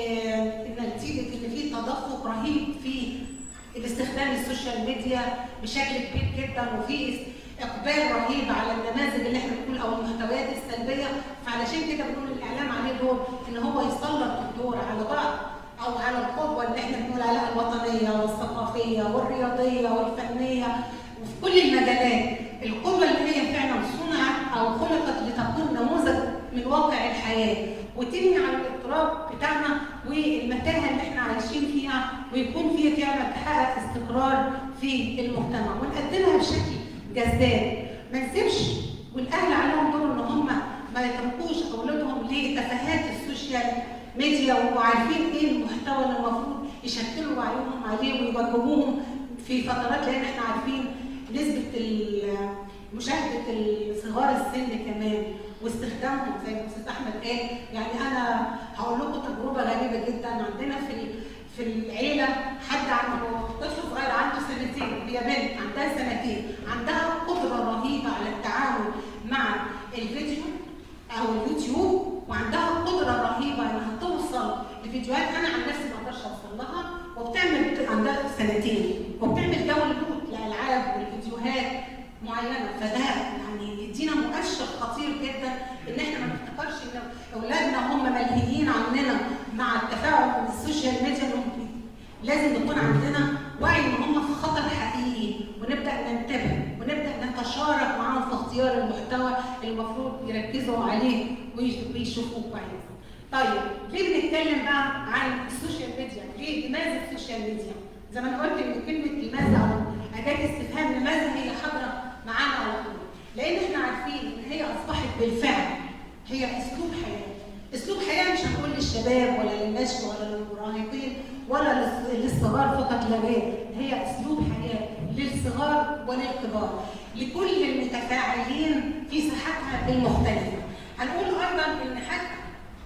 آه، نتيجه ان في تدفق رهيب في الاستخدام السوشيال ميديا بشكل كبير جدا وفي اقبال رهيب على النماذج اللي احنا بنقول او المحتويات السلبيه فعلشان كده بنقول الاعلام عليه دور ان هو يسلط الدور على بعض او على القدوه اللي احنا بنقول عليها الوطنيه والثقافيه والرياضيه والفنيه وفي كل المجالات القدوه اللي هي فعلا صنعت او خلقت لتكون نموذج من واقع الحياه وتبني على الاضطراب بتاعنا والمتاهه اللي احنا عايشين فيها ويكون فيها فعلا تحقق استقرار في المجتمع ونقدمها بشكل جذاب ما نسيبش والاهل عليهم دور ان هم ما يتركوش اولادهم لتفاهات السوشيال ميديا وعارفين ايه المحتوى اللي المفروض يشكلوا وعيهم عليه ويوجهوهم في فترات لان احنا عارفين نسبه ال- مشاهده صغار السن كمان واستخدامهم زي ما استاذ احمد قال يعني انا هقول لكم تجربه غريبه جدا عندنا في ال- في العيله حد عنده طفل صغير عنده سنتين هي بنت عندها سنتين عندها قدره رهيبه على التعامل مع الفيديو او اليوتيوب وعندها قدره رهيبه انها توصل لفيديوهات انا عن نفسي ما اقدرش اوصل لها وبتعمل عندها سنتين وبتعمل داونلود لالعاب والفيديوهات معينه فده يعني يدينا مؤشر خطير جدا ان احنا ما نفتكرش ان اولادنا هم ملهيين عننا مع التفاعل بالسوشيال ميديا إنهم لازم يكون عندنا وعي ان هم في خطر حقيقي ونبدا ننتبه ونبدا نتشارك معاهم في اختيار المحتوى اللي المفروض يركزوا عليه ويش- ويشوفوه كويس. طيب ليه بنتكلم بقى عن السوشيال ميديا؟ ليه لماذا السوشيال ميديا؟ زي ما انا قلت ان كلمه لماذا او اداه استفهام لماذا هي حاضره معانا على طول. لان احنا عارفين ان هي اصبحت بالفعل هي اسلوب حياه. اسلوب حياه مش هنقول للشباب ولا للنشء ولا للمراهقين ولا للص- للصغار فقط لا غير، هي اسلوب حياه للصغار وللكبار، لكل المتفاعلين في ساحاتها المختلفه. هنقول ايضا ان حتى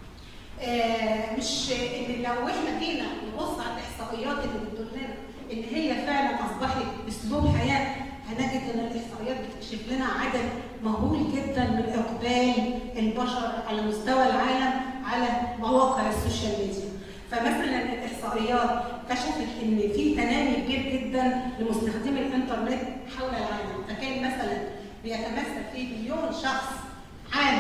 آه، مش ان لو احنا جينا نبص على الاحصائيات اللي بتقول لنا ان هي فعلا اصبحت اسلوب حياه هنجد ان الاحصائيات بتكشف لنا عدد مهول جدا من اقبال البشر على مستوى العالم على مواقع السوشيال ميديا. فمثلا الاحصائيات كشفت ان في تنامي كبير جدا لمستخدمي الانترنت حول العالم، فكان مثلا بيتمثل في مليون شخص عام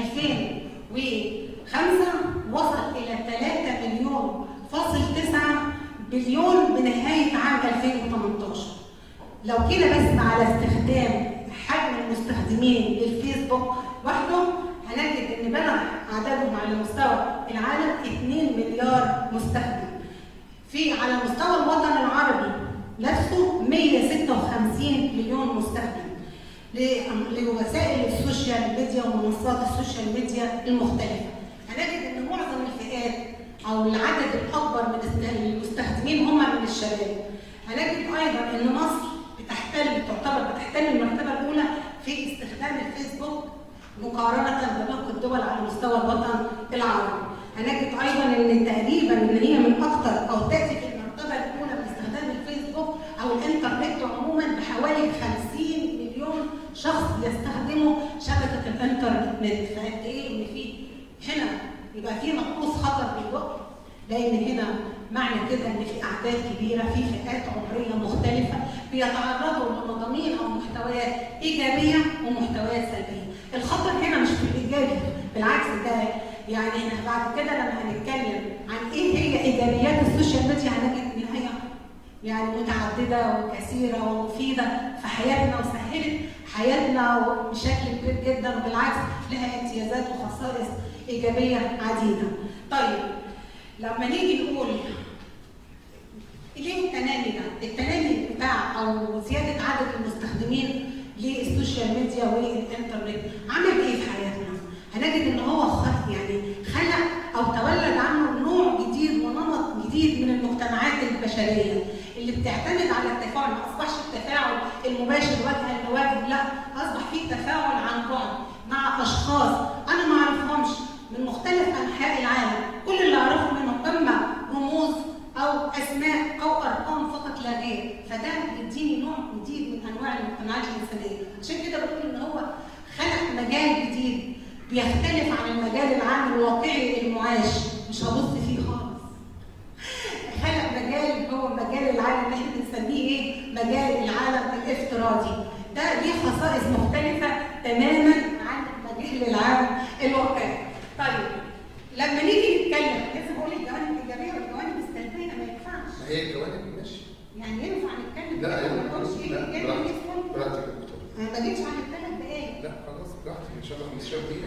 2005 وصل إلى 3 مليون فاصل 9 بليون بنهاية عام 2018 لو كده بس على استخدام حجم المستخدمين للفيسبوك وحده هنجد ان بلغ عددهم على مستوى العالم 2 مليار مستخدم في على مستوى الوطن العربي نفسه 156 مليون مستخدم ل- لوسائل السوشيال ميديا ومنصات السوشيال ميديا المختلفه هنجد ان معظم الفئات او العدد الاكبر من الست- المستخدمين هم من الشباب هنجد ايضا ان مصر بتحتل تعتبر بتحتل المرتبه الاولى في استخدام الفيسبوك مقارنه بباقي الدول على مستوى الوطن العربي هنجد ايضا ان تقريبا ان هي من اكثر او تاتي في المرتبه الاولى باستخدام الفيسبوك او الانترنت عموما بحوالي 50 مليون شخص بيستخدموا شبكه الانترنت فقد ايه ان في هنا يبقى في نقص خطر بالوقت لان هنا معنى كده ان في اعداد كبيره في فئات عمريه مختلفه بيتعرضوا لمضامين او محتويات ايجابيه ومحتويات سلبيه. الخطر هنا مش في الايجابي بالعكس ده يعني احنا بعد كده لما هنتكلم عن ايه هي ايجابيات السوشيال ميديا هنجد ان هي يعني متعدده وكثيره ومفيده في حياتنا وسهلت حياتنا بشكل كبير جدا وبالعكس لها امتيازات وخصائص ايجابيه عديده. طيب لما نيجي نقول ليه التنامي ده؟ التنامي بتاع او زياده عدد المستخدمين للسوشيال ميديا والانترنت عمل ايه في حياتنا؟ هنجد ان هو خ- يعني خلق او تولد عنه نوع جديد ونمط جديد من المجتمعات البشريه اللي بتعتمد على التفاعل ما اصبحش التفاعل المباشر وجها لوجه لا اصبح في تفاعل عن بعد مع اشخاص انا ما اعرفهمش من مختلف انحاء العالم كل اللي اعرفه منهم اما رموز او اسماء او ارقام فقط لا غير فده بيديني نوع جديد من انواع القناعات الانسانيه عشان كده بقول ان هو خلق مجال جديد بيختلف عن المجال العام الواقعي المعاش مش هبص فيه خالص خلق مجال هو مجال العالم اللي احنا بنسميه ايه؟ مجال العالم الافتراضي. ده ليه خصائص مختلفة تماما عن مجال العالم الواقعي. طيب لما نيجي نتكلم لازم اقول الجوانب الايجابية والجوانب السلبية ما ينفعش. ما هي الجوانب ماشي يعني ينفع نتكلم لا كده وما لا نقولش ايه لا الايجابي براحتك والسلبي؟ براحتك يا دكتور انا ما جيتش على الثلاث دقايق. لا خلاص براحتك ان شاء الله 15 دقيقه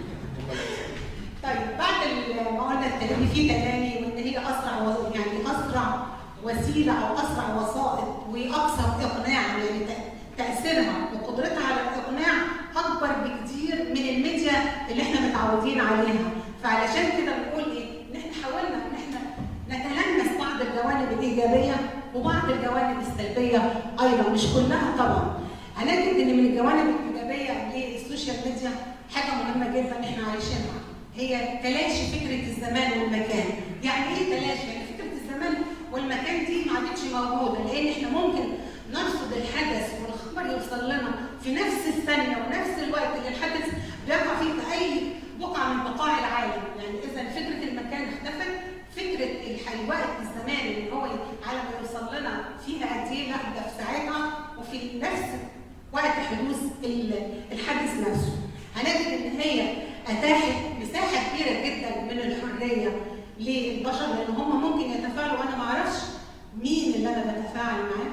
طيب بعد ال- ما قلنا التدريب في تداني وان هي اسرع و- يعني اسرع وسيله او اسرع وسائط واكثر اقناعا يعني ت- تاثيرها وقدرتها على الاقناع اكبر بكتير من الميديا اللي احنا متعودين عليها فعلشان كده بنقول ايه ان احنا حاولنا ان احنا نتلمس بعض الجوانب الايجابيه وبعض الجوانب السلبيه ايضا مش كلها طبعا هنجد ان من الجوانب الايجابيه للسوشيال ميديا حاجه مهمه جدا احنا عايشينها هي تلاشي فكره الزمان والمكان يعني ايه تلاشي يعني فكره الزمان والمكان دي ما عادتش موجوده لان احنا ممكن نرصد الحدث والخبر يوصل لنا في نفس الثانيه ونفس الوقت اللي الحدث بيقع فيه في اي بقعه من بقاع العالم يعني اذا فكره المكان اختفت فكره الح- الوقت الزمان اللي هو على ما يوصل لنا فيها قد ايه لا ده في ساعتها وفي نفس وقت حدوث ال- الحادث نفسه هنجد ان هي اتاحت مساحه كبيره جدا من الحريه للبشر لان هم ممكن يتفاعلوا وانا ما اعرفش مين اللي انا بتفاعل معاه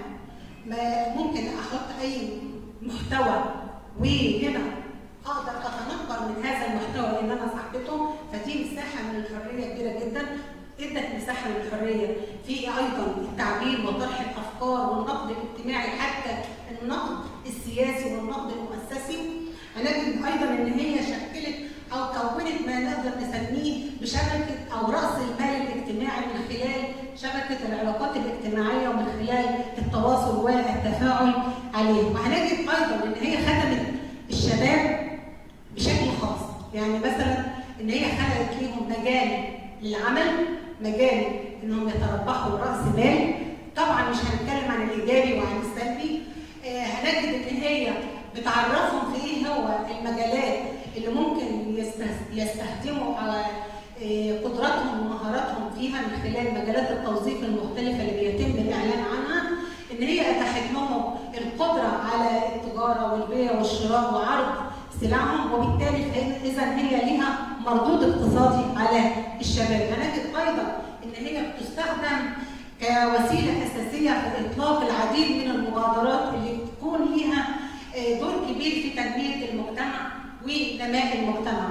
ما ممكن احط اي محتوى وهنا اقدر اتنقل من هذا المحتوى ان انا صاحبته فدي مساحه من الحريه كبيره جدا ادت مساحه من الحريه في ايضا التعبير وطرح الافكار والنقد الاجتماعي حتى النقد السياسي والنقد المؤسسي هنجد ايضا ان هي شكلت او كونت ما نقدر نسميه بشبكه او راس المال الاجتماعي من خلال شبكه العلاقات الاجتماعيه ومن خلال التواصل والتفاعل عليه وهنجد ايضا ان هي خدمت الشباب بشكل خاص يعني مثلا ان هي خلقت ليهم مجال للعمل مجال انهم يتربحوا راس مال طبعا مش هنتكلم عن الايجابي وعن السلبي آه هنجد ان هي بتعرفهم في ايه هو المجالات اللي ممكن يست- يستخدموا على آه، قدراتهم ومهاراتهم فيها من خلال مجالات التوظيف المختلفه اللي بيتم الاعلان عنها ان هي اتاحت لهم القدره على التجاره والبيع والشراء وعرض سلعهم وبالتالي فإن- اذا هي ليها مردود اقتصادي على الشباب هنجد ايضا ان هي بتستخدم كوسيله اساسيه في اطلاق العديد من المبادرات اللي بتكون ليها آه، دور كبير في تنميه المجتمع ونماء المجتمع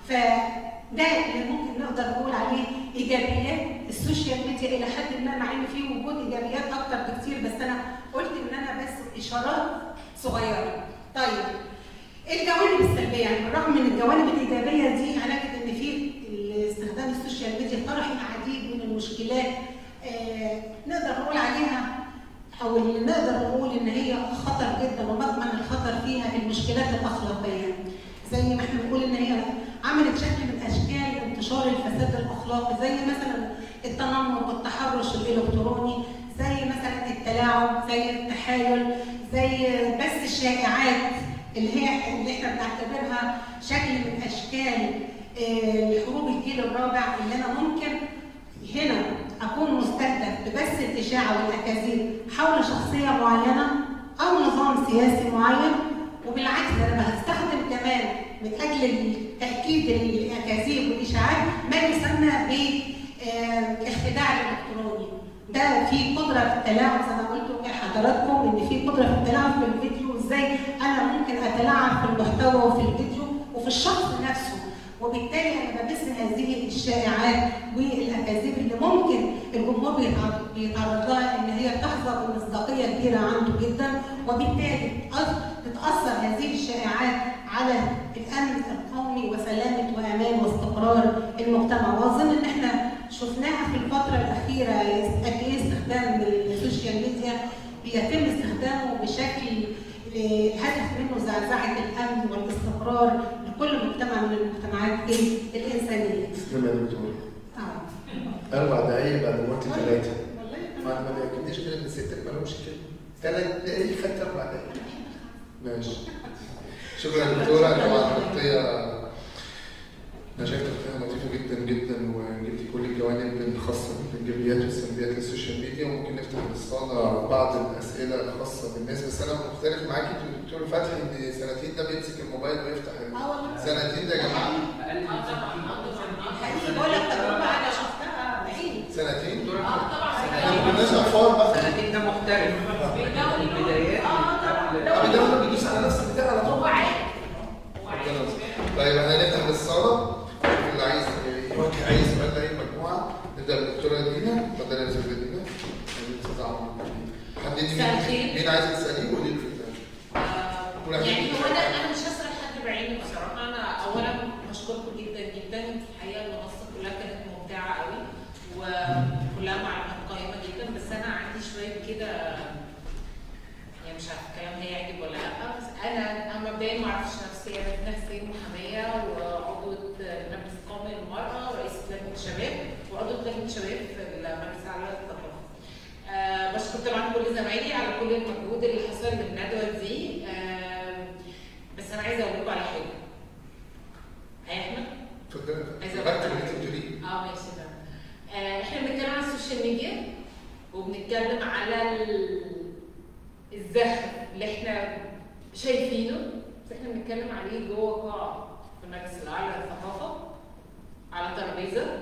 فده اللي ممكن نقدر نقول عليه ايجابيات السوشيال ميديا الى حد ما مع ان في وجود ايجابيات اكتر بكتير بس انا قلت ان انا بس اشارات صغيره طيب الجوانب السلبيه يعني بالرغم من الجوانب الايجابيه دي هنجد ان في استخدام السوشيال ميديا طرح العديد من المشكلات آه نقدر نقول عليها او اللي نقدر نقول ان هي خطر جدا ومضمن الخطر فيها المشكلات الاخلاقيه زي ما احنا بنقول ان هي عملت شكل من اشكال انتشار الفساد الاخلاقي زي مثلا التنمر والتحرش الالكتروني زي مثلا التلاعب زي التحايل زي بث الشائعات اللي هي اللي احنا بنعتبرها شكل من اشكال آه، لحروب الجيل الرابع اللي انا ممكن هنا اكون مستهدف ببث الاشاعه والاكاذيب حول شخصيه معينه او نظام سياسي معين وبالعكس ده انا هستخدم كمان من اجل تاكيد الاكاذيب والاشاعات ما يسمى بالخداع الالكتروني ده في قدره في التلاعب زي ما قلت لحضراتكم ان في قدره في التلاعب في الفيديو ازاي انا ممكن اتلاعب في المحتوى وفي الفيديو وفي الشخص نفسه وبالتالي انا ببث هذه الشائعات والاكاذيب اللي ممكن الجمهور بيتعرض بيتعرض لها ان هي تحظى بمصداقيه كبيره عنده جدا وبالتالي تأث- تتاثر هذه الشائعات على الامن القومي وسلامه وامان واستقرار المجتمع واظن ان احنا شفناها في الفتره الاخيره قد ايه استخدام السوشيال ميديا بيتم استخدامه بشكل آه، هدف منه زعزعه الامن والاستقرار لكل مجتمع من المجتمعات إيه؟ الانسانيه. تسلم يا دكتور آه. اربع دقايق بعد موت ثلاثه والله ما ما يكونش كده ان الستات ما لهمش كده ثلاث دقايق خدت اربع دقايق ماشي شكرا يا دكتورة طبعا تغطية أنا شايف تغطية لطيفة جدا جدا وجبتي كل الجوانب الخاصة بالإيجابيات والسلبيات للسوشيال ميديا وممكن نفتح الصالة بعض الأسئلة الخاصة بالناس بس أنا مختلف معاكي في الدكتور فتحي إن سنتين ده بيمسك الموبايل ويفتح ال- اه والله سنتين ده يا جماعة اقل من سنتين حقيقي بقول لك تجربه انا شفتها بعيني سنتين اه طبعا احنا ما كناش أطفال بقى سنتين ده محترف البدايات قبل طب ده هو بيدوس على نفس البتاع على طول هو عارف هو ربنا عارف يستر. طيب احنا نفتح الصالة اللي عايز يوجه أي سؤال لأي مجموعة نبدأ بالدكتورة دينا اتفضلي يا دكتورة دينا الأستاذ عمرو. حددي مساء مين الخير. مين عايز تسأليه وقولي له في آه، يعني هو انا انا مش هسال حد بعينه بصراحه انا اولا بشكركم جدا جدا الحقيقه المنصه كلها كانت ممتعه قوي وكلها معلومات قيمه جدا بس انا عندي شويه كده يعني مش عارفه الكلام هيعجب ولا لا بس انا انا مبدئيا ما اعرفش نفسي انا ابن حسين محاميه وعضوه مجلس قومي للمراه ورئيسه لجنه شباب وعضوه لجنه شباب في المجلس الاعلى للثقافه آه بشكر طبعا كل زمايلي على كل المجهود اللي حصل للندوه دي آه بس انا عايزه اقول لكم على حاجه هي احمد اتفضلي عايزة بكتب أقول- اللي انت بتقوليه اه ماشي تمام آه احنا بنتكلم عن السوشيال ميديا وبنتكلم على ال- الزخم اللي احنا شايفينه بس احنا بنتكلم عليه جوه قاعه في المجلس الاعلى للثقافه على ترابيزه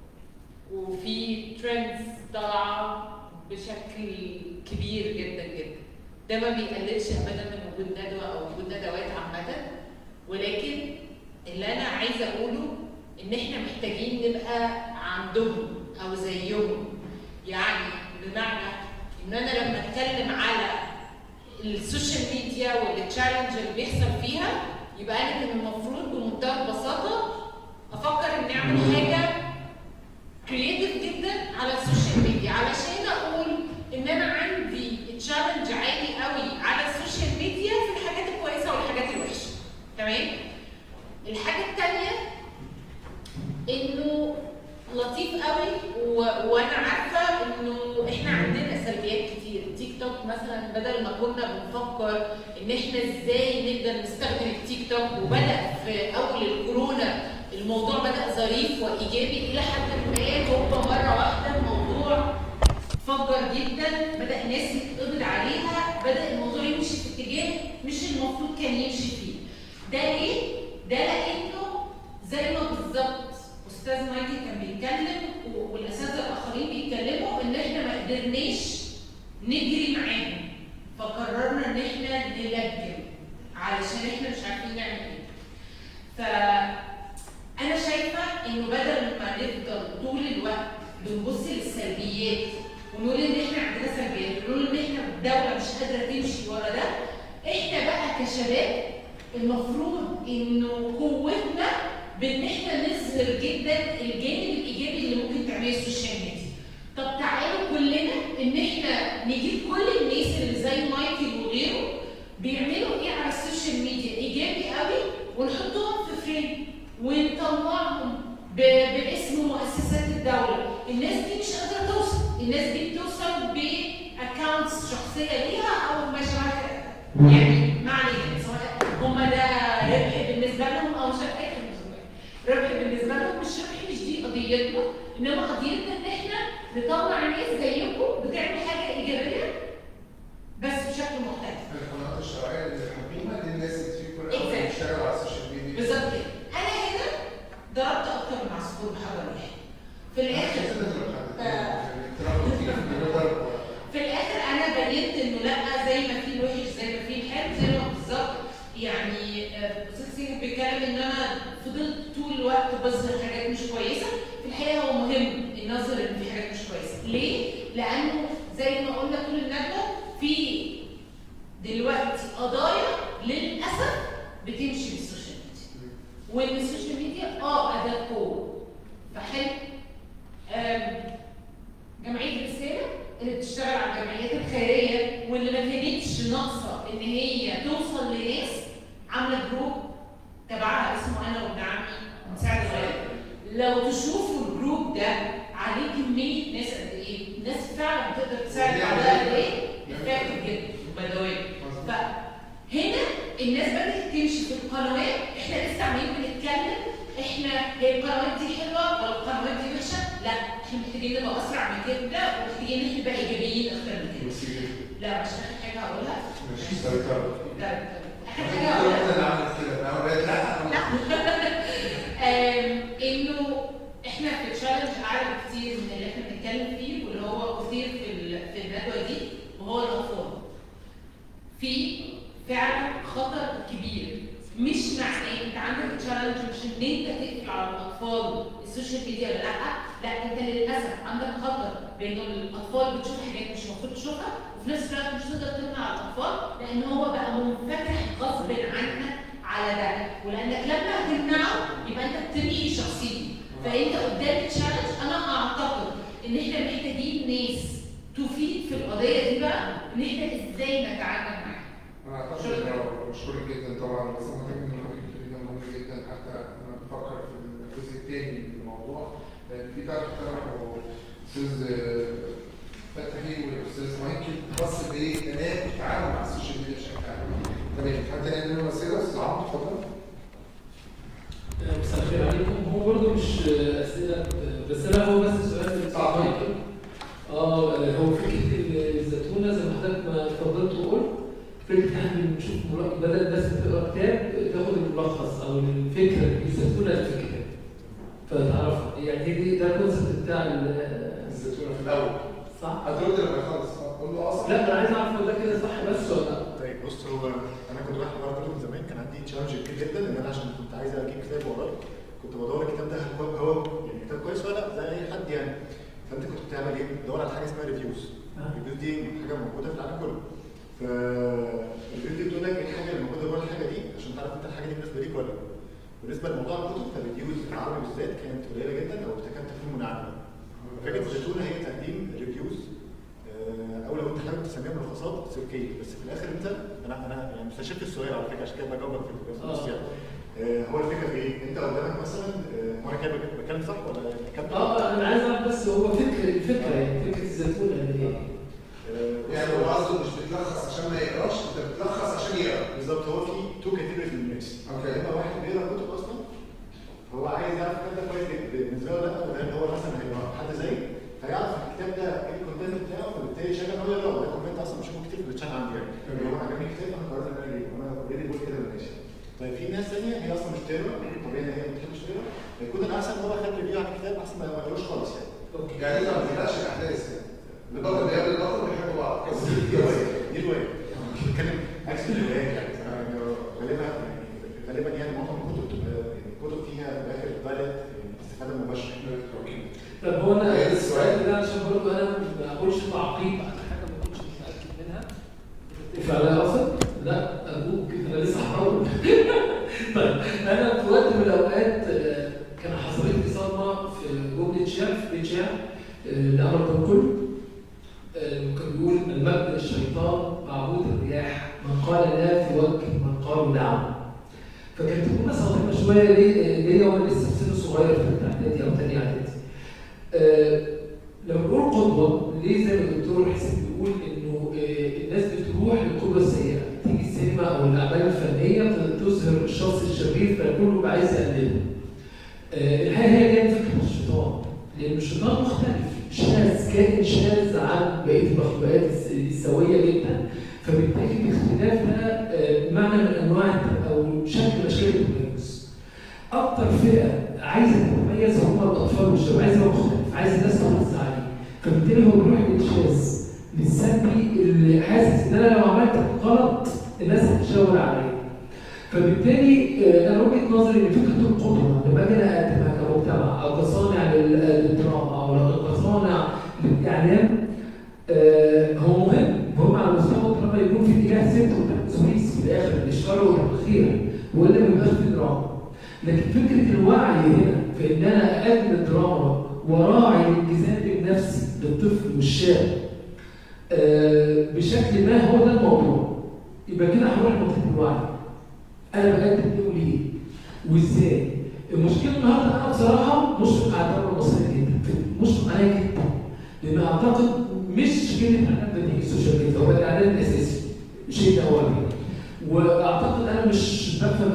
وفي ترندز طالعه بشكل كبير جدا جدا ده ما بيقللش ابدا من وجود ندوه او وجود ندوات عامه ولكن اللي انا عايزه اقوله ان احنا محتاجين نبقى عندهم او زيهم يعني بمعنى ان انا لما اتكلم على السوشيال ميديا والتشالنج اللي بيحصل فيها يبقى انا كان المفروض بمنتهى البساطه افكر ان اعمل حاجه كرييتيف جدا على السوشيال ميديا علشان اقول ان انا عندي تشالنج عالي قوي على السوشيال ميديا في الحاجات الكويسه والحاجات الوحشه تمام الحاجه الثانيه انه لطيف قوي و... وانا عارفه انه احنا عندنا سلبيات كتير تيك توك مثلا بدل ما كنا بنفكر ان احنا ازاي نقدر نستخدم التيك توك وبدا في اول الكورونا الموضوع بدا ظريف وايجابي الى حد ما هوبا مره واحده الموضوع فجر جدا بدا الناس يتقبض عليها بدا الموضوع يمشي في اتجاه مش المفروض كان يمشي فيه ده ليه؟ ده لانه زي ما بالظبط استاذ مايكل كان بيتكلم و- والاساتذه الاخرين بيتكلموا ان احنا ما قدرناش نجري معاهم فقررنا ان احنا نلجم علشان احنا مش عارفين نعمل ايه فانا شايفه انه بدل ما نفضل طول الوقت بنبص للسلبيات ونقول ان احنا عندنا سلبيات ونقول ان احنا الدوله مش قادره تمشي ورا ده احنا بقى كشباب المفروض انه قوتنا بان احنا نظهر جدا الجانب الايجابي اللي ممكن تعمله السوشيال ميديا. طب تعالوا كلنا ان احنا نجيب كل الناس اللي زي مايكل وغيره بيعملوا ايه على السوشيال ميديا ايجابي قوي ونحطهم في فريم ونطلعهم ب- باسم مؤسسات الدوله، الناس دي مش قادره توصل، الناس دي بتوصل باكونتس شخصيه ليها او ما شابه يعني ما علينا سواء هم ده ربح بالنسبه لهم او مش ربح ربح بالنسبه لهم مش ربح مش دي قضيتنا انما قضيتنا ان احنا نطلع ناس زيكم بتعمل حاجه ايجابيه بس بشكل مختلف القنوات الشرعية اللي حابينها للناس اللي في كل Exactly. بتشتغل على السوشيال ميديا بالظبط كده انا هنا ضربت اكتر من عصفور بحجر واحد في الاخر في الاخر انا بينت انه لا زي ما في الوحش زي ما في الحلو زي ما بالظبط يعني آه، استاذ سيف بيتكلم ان انا فضلت طول الوقت بظهر حاجات مش كويسه في الحقيقه هو مهم ان اظهر ان في حاجات مش كويسه ليه؟ لانه زي ما قلنا طول الندوه في دلوقتي قضايا للاسف بتمشي بالسوشيال ميديا وان السوشيال ميديا اه اداه قوه فحلو آم، جمعيه رساله اللي بتشتغل على الجمعيات الخيريه واللي ما كانتش ناقصه ان هي توصل لناس عامله جروب تبعها اسمه انا وابن عمي مساعد الغير لو تشوفوا الجروب ده عليه كميه ناس قد ايه ناس فعلا تقدر تساعد بعضها قد ايه افكتيف جدا بدويه فهنا الناس بدات تمشي في القنوات احنا لسه عمالين بنتكلم احنا هي القنوات دي حلوه ولا القنوات دي وحشه لا احنا محتاجين نبقى اسرع من كده ومحتاجين ان احنا نبقى ايجابيين اكتر من كده لا مش اخر حاجه هقولها مش سيطرة لا اخر حاجه هقولها انا عملت كده انا بقيت لا آم، انه احنا في تشالنج اعلى بكتير من اللي احنا بنتكلم فيه واللي هو اثير في ال- في الندوه دي وهو الاطفال. في فعلا خطر كبير مش معناه انت عندك تشالنج مش ان انت تقفل على الاطفال السوشيال ميديا ولا لا لا انت للاسف عندك خطر لانه الاطفال بتشوف حاجات مش المفروض تشوفها وفي نفس الوقت مش تقدر تمنع الاطفال لان هو بقى منفتح غصب عنك على ده ولانك لما تمنعه يبقى انت بتلغي شخصيته فانت قدام تشالنج انا اعتقد ان احنا محتاجين ناس تفيد في القضيه دي بقى ان احنا ازاي نتعامل معاها انا اعتقد إنه مشكور جدا طبعا بس انا فاكر ان حضرتك جدا مهم جدا حتى انا بفكر في الجزء الثاني من الموضوع لان في طرح طرحه استاذ فتحي والاستاذ مايكل خاص ببنات التعامل مع السوشيال ميديا بشكل عام. تمام حد تاني عنده اسئله؟ استاذ عمرو اتفضل. مساء الخير عليكم هو برضه مش اسئله بس انا هو بس سؤال بتاع مايكل اه هو فكره الزيتونه زي ما حضرتك ما اتفضلت وقلت فكره ان احنا بنشوف ملخص بدل الناس تقرا كتاب تاخد الملخص او الفكره الزيتونه اللي في الكتاب فتعرفها يعني هي دي ده الكونسيبت بتاع ال- الزيتونه في الاول صح؟ هترد لما يخلص آه، قول له اصلا لا انا عايز اعرف هو ده كده صح بس ولا لا؟ طيب بص هو انا كنت واحد ورا كتب من زمان كان عندي تشالنج كبير جدا ان انا عشان كنت عايز اجيب كتاب ورايا كنت بدور الكتاب ده هل هو هو يعني كتاب كويس ولا لا زي اي حد يعني فانت كنت بتعمل ايه؟ بتدور على حاجه اسمها ريفيوز الريفيوز دي حاجه موجوده في العالم كله فالريفيوز دي بتقول لك ايه الحاجه اللي موجوده جوه الحاجه دي عشان تعرف انت الحاجه دي بالنسبه ليك ولا لا بالنسبه لموضوع الكتب فالريفيوز العربي بالذات كانت قليله جدا او تكاد تكون منعدمه فكره الزيتونه هي تقديم ريفيوز آه، او لو انت حابب تسميها ملخصات اتس اوكي بس في الاخر انت انا انا يعني مستشف السؤال على فكره عشان كده بجاوبك في في النص يعني آه، هو الفكره في ايه؟ انت قدامك مثلا آه، هو انا كده بتكلم صح ولا كابتن؟ اه انا عايز اعرف بس هو فكره الفكره يعني فكره الزيتونه اللي هي آه، يعني هو قصده مش بتلخص عشان ما يقراش انت بتلخص عشان يقرا بالظبط هو في تو كاتيجوريز من الناس اوكي. اما واحد بيقرا كتب اصلا هو عايز يعرف الكتاب ده كويس جدا بالنسبه له لا ولا هو مثلا هيبقى حد زيي فيعرف الكتاب ده ايه الكونتنت بتاعه فبالتالي يشغل ان هو يقراه ده كومنت اصلا بشوفه كتير في الشات عندي يعني اللي هو عجبني الكتاب انا قررت ان انا اجيبه وانا اوريدي بقول كده ماشي طيب في ناس ثانيه هي اصلا مش بتقرا طبيعي ان هي ما بتحبش تقرا فيكون الاحسن ان هو خد ريفيو على الكتاب احسن ما يقراش خالص يعني يعني انت ما بتبقاش الاحداث يعني البطل بيقابل البطل بيحبوا بعض دي روايه دي روايه بتتكلم اكشن روايات يعني غالبا غالبا يعني معظم الكتب بتبقى يعني الكتب فيها في الاخر دايركت استفاده مباشره طب هو انا إيه السؤال ده عشان برضه انا ما اقولش تعقيب على حاجه ما كنتش متاكد منها تتفق عليا اصلا؟ لا ابوك انا لسه هحاول طيب انا في وقت من الاوقات آه، كان حصلت لي صدمه في جمله شعر في بيت شعر آه، لأمر الكل كان بيقول المبدا الشيطان معبود الرياح من قال لا في وجه من قالوا نعم فكانت تكون صادمه شويه ليه ليا وانا لسه في سن صغير في الاعدادي او تاني اعدادي آه، لما بنقول قدوه ليه زي ما الدكتور حسين بيقول انه آه، الناس بتروح للقدوه السيئه تيجي السينما او الاعمال الفنيه تظهر الشخص الشرير فكله بيبقى عايز يقلده آه، الحقيقه هي جايه من فكره الشيطان لان الشيطان مختلف شاذ كائن شاذ عن بقيه المخلوقات الس- السويه جدا فبالتالي الاختلاف ده آه، معنى من انواع او شكل من اشكال التميز اكتر فئه عايزه تتميز هم الاطفال والشباب عايز يبقى مختلف عايز الناس تبص عليه فبالتالي هو بيروح للشاذ للسلبي اللي حاسس ان انا لو عملت غلط الناس هتشاور عليا فبالتالي آه، انا وجهه نظري ان فكره القدوه لما اجي انا اقدمها كمجتمع او كصانع لل- للدراما او كصانع للاعلام آه، هو مهم مهم على مستوى الدراما يكون في اتجاه ست وتسويس في الاخر الاشاره والاخيره والا ما يبقاش في دراما لكن فكره الوعي هنا في ان انا اقدم الدراما وراعي الانجذاب النفسي للطفل والشاب آه، بشكل ما هو ده الموضوع يبقى كده هنروح لمنطقه الوعي انا بقدم ايه وليه وازاي المشكله النهارده انا بصراحه مشفق على الدوله المصريه جدا مشفق عليها جدا لان اعتقد مش كلمه اعلان بديهي السوشيال ميديا هو الاعلان الاساسي شيء ده هو واعتقد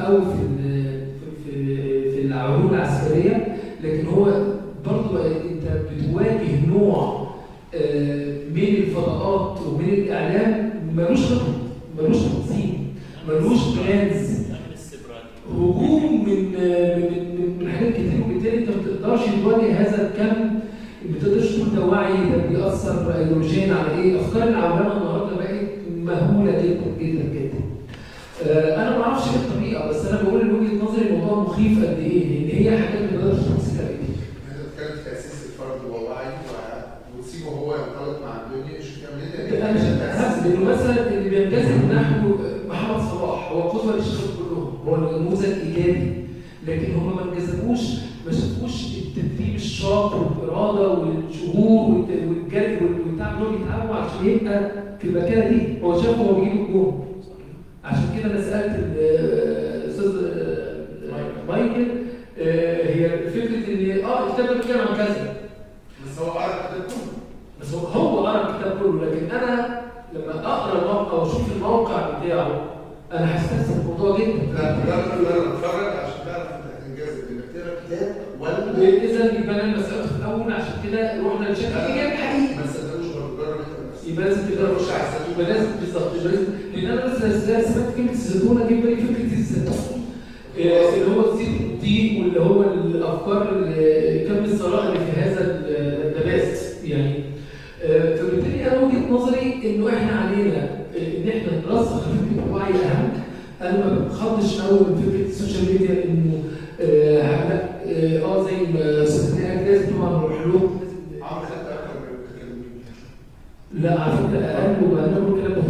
قوي في ال- في في- في العلوم العسكريه لكن هو برضه بقى انت بتواجه نوع آه، من الفضاءات ومن الاعلام ملوش خطط ملوش تنظيم ملوش بلانز من السبرات هجوم من من من- من حاجات كتير وبالتالي انت ما بتقدرش تواجه هذا الكم ما بتقدرش تقول ده وعي ده بيأثر ايديولوجيا على ايه افكار العولمه النهارده بقت مهوله جدا جدا جدا آه، انا ما اعرفش ايه الطريقه بس انا بقول ان وجهه نظري الموضوع مخيف قد ايه لان هي حاجات ما تقدرش تمسكها بايديك انت بتتكلم في تاسيس الفرد ووعي و- وتسيبه هو ينطلق مع الدنيا يشوف يعمل ايه انا مش حاسس انه مثلا اللي بينجذب نحو محمد صلاح هو قدوه للشباب كلهم هو نموذج ايجابي لكن هم ما انجذبوش ما شافوش التدريب الشاق والاراده والشهور والت- والجري وال- والتعب اللي هو بيتعبوا عشان يبقى في المكانه دي هو شافه هو بيجيب الجون عشان كده انا سالت الاستاذ مايكل آه، هي فكره ان اه الكتاب ده بيتكلم عن كذا بس هو قرا الكتاب كله بس هو هو قرا الكتاب كله لكن انا لما اقرا الموقع واشوف الموقع بتاعه انا هستفسر الموضوع جدا لا جرب جرب اتفرج عشان تعرف انت هتنجذب انك تقرا كتاب ولا اذا يبقى انا مساله في الاول عشان كده رحنا لشكل ايجابي حقيقي ما تصدقوش برضه جرب انت بنفسك يبقى لازم تقدر مش احسن يبقى لازم بالظبط يبقى لازم لان انا بس لا سمعت كلمه الزيتونه جه بالي فكره الزيتون آه، اللي هو زيت الدين واللي هو الافكار اللي كم الثراء اللي في هذا النبات يعني آه، فبالتالي انا وجهه نظري انه احنا علينا آه، ان احنا نرسخ فكره الوعي اهم انا ما بتخضش قوي من فكره السوشيال ميديا انه آه لا اه آه، زي ما استاذ قال لازم طبعا نروح له لازم عمرو خدت اكتر من المتكلمين لا على فكره اقل وبقى بقول كلام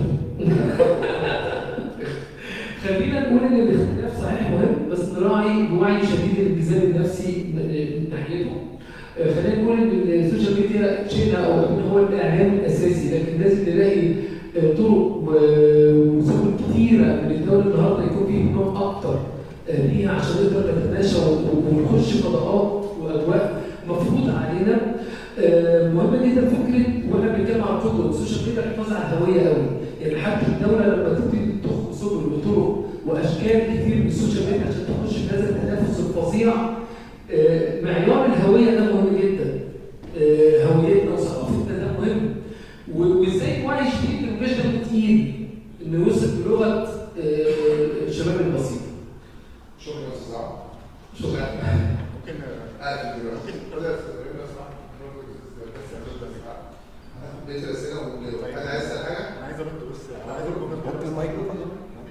خلينا نقول ان الاختلاف صحيح مهم بس نراعي بوعي شديد الانجذاب النفسي من ناحيته آه، خلينا نقول ان السوشيال ميديا شئنا او ابينا هو الاعلام الاساسي لكن لازم نلاقي آه، طرق و- وسبل كتيره من الدوله النهارده يكون فيه اهتمام اكتر آه، ليها عشان نقدر نتماشى و- ونخش فضاءات واجواء مفروض علينا آه، مهمه جدا فكره واحنا بنتكلم عن القدوه السوشيال ميديا الحفاظ على الهويه قوي يعني حتى الدوله لما تبتدي تخ سبل وطرق واشكال كتير من السوشيال ميديا عشان تخش في هذا التنافس الفظيع آه، معيار الهويه ده مهم جدا آه، هويتنا وثقافتنا ده مهم و- وازاي وعي شديد ما يبقاش دمه تقيل انه يوصل بلغه آه، الشباب البسيط شكرا يا استاذ عمرو شكرا ممكن قاعد دلوقتي كده يا استاذ ابراهيم لو سمحت هناخد بقيه الاسئله ونجاوب انا عايز اسال حاجه انا عايز ارد بس انا عايز ارد حط الميكروفون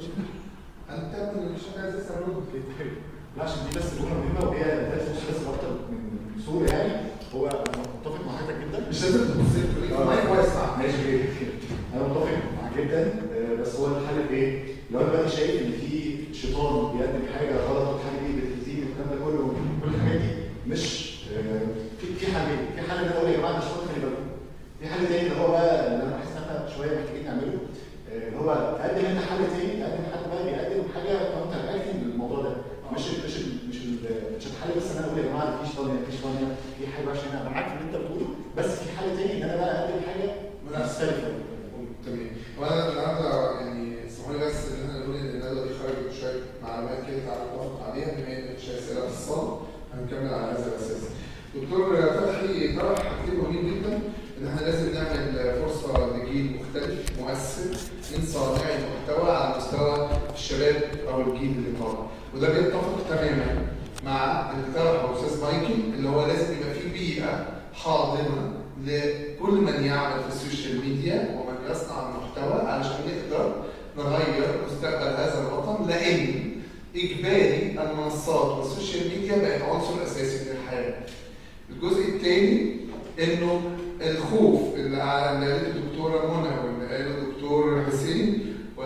انت مش عايز اسال لا عشان دي بس جمله مهمه وهي ما تخش بس اكتر من من صوره يعني هو انا متفق مع حضرتك جدا مش لازم تبص لي آه. المايك واسع ماشي ايه انا متفق معاك جدا آه، بس هو الحل في ايه؟ لو انا دلوقتي شايف ان في شيطان بيقدم حاجه غلط والحاجه دي بتأذيني والكلام ده كله كل الحاجات دي مش آه، في في حلين في حل ان انا اقول يا جماعه ده شيطان خلي بالكم في حل تاني اللي هو بقى اللي انا بحس ان احنا شويه محتاجين نعمله آه، اللي هو تقدم انت حل تاني تقدم حد بقى بيقدم حاجه كاونتر اكتنج للموضوع ده مش ال مش ال مش ال مش الحل بس ان انا اقول يا جماعه ده في شيطان هنا في شيطان هنا في حاجه وحشه هنا انا معاك في اللي انت بتقوله بس في حل تاني ان انا بقى اقدم حاجه مختلفه تمام وانا النهارده يعني اسمحوا لي بس ان احنا نقول ان الندوه دي خرجت شويه معلومات كده تعالى نتفق عليها بما ان مفيش اسئله في الصاله هنكمل على هذا الاساس. دكتور فتحي طرح حاجتين مهمين جدا ان احنا لازم نعمل فرصه لجيل مختلف مؤثر من صانعي المحتوى على مستوى الشباب او الجيل اللي طالع وده بيتفق تماما مع اللي طرحه الاستاذ مايكل اللي هو لازم يبقى في بيئه حاضنه لكل من يعمل في السوشيال ميديا ومن يصنع المحتوى علشان نقدر نغير مستقبل هذا الوطن لان اجباري المنصات والسوشيال ميديا بقت عنصر اساسي من الحياه. الجزء الثاني انه الخوف اللي على- اللي قالته الدكتوره منى واللي قاله الدكتور حسين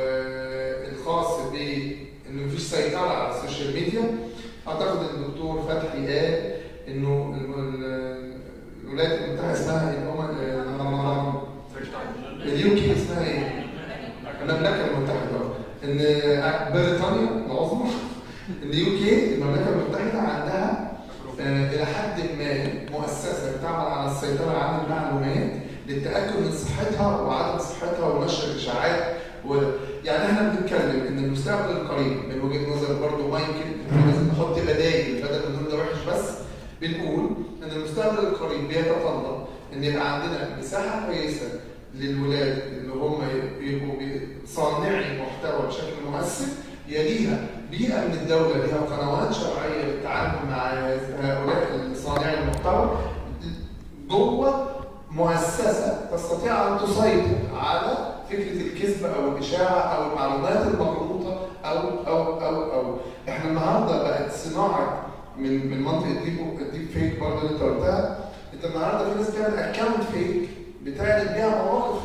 والخاص بانه مفيش سيطره على السوشيال ميديا اعتقد ان الدكتور فتحي قال انه ال- ال- الولايات المتحده اسمها الامم اليو كي اسمها ايه؟ المملكه المتحده ان بريطانيا العظمى اليو كي المملكه المتحده عندها آه، الى حد ما مؤسسه بتعمل على السيطره على المعلومات للتاكد من صحتها وعدم صحتها ونشر الاشاعات و... يعني احنا بنتكلم ان المستقبل القريب من وجهه نظر برضه مايكل لازم نحط بدائل بدل ما نقول ده وحش بس بنقول ان المستقبل القريب بيتطلب ان يبقى عندنا مساحه كويسه للولاد اللي هم يبقوا بي- صانعي محتوى بشكل مؤثر يليها بيئه من الدوله ليها قنوات شرعيه للتعامل مع هؤلاء صانعي المحتوى جوه مؤسسه تستطيع ان تسيطر على فكره الكذب او الاشاعه او المعلومات المغلوطه او او او او احنا النهارده بقت صناعه من من منطقه الديب الديب فيك برضه اللي انت قلتها انت النهارده في ناس بتعمل اكونت فيك بتعرض بيها مواقف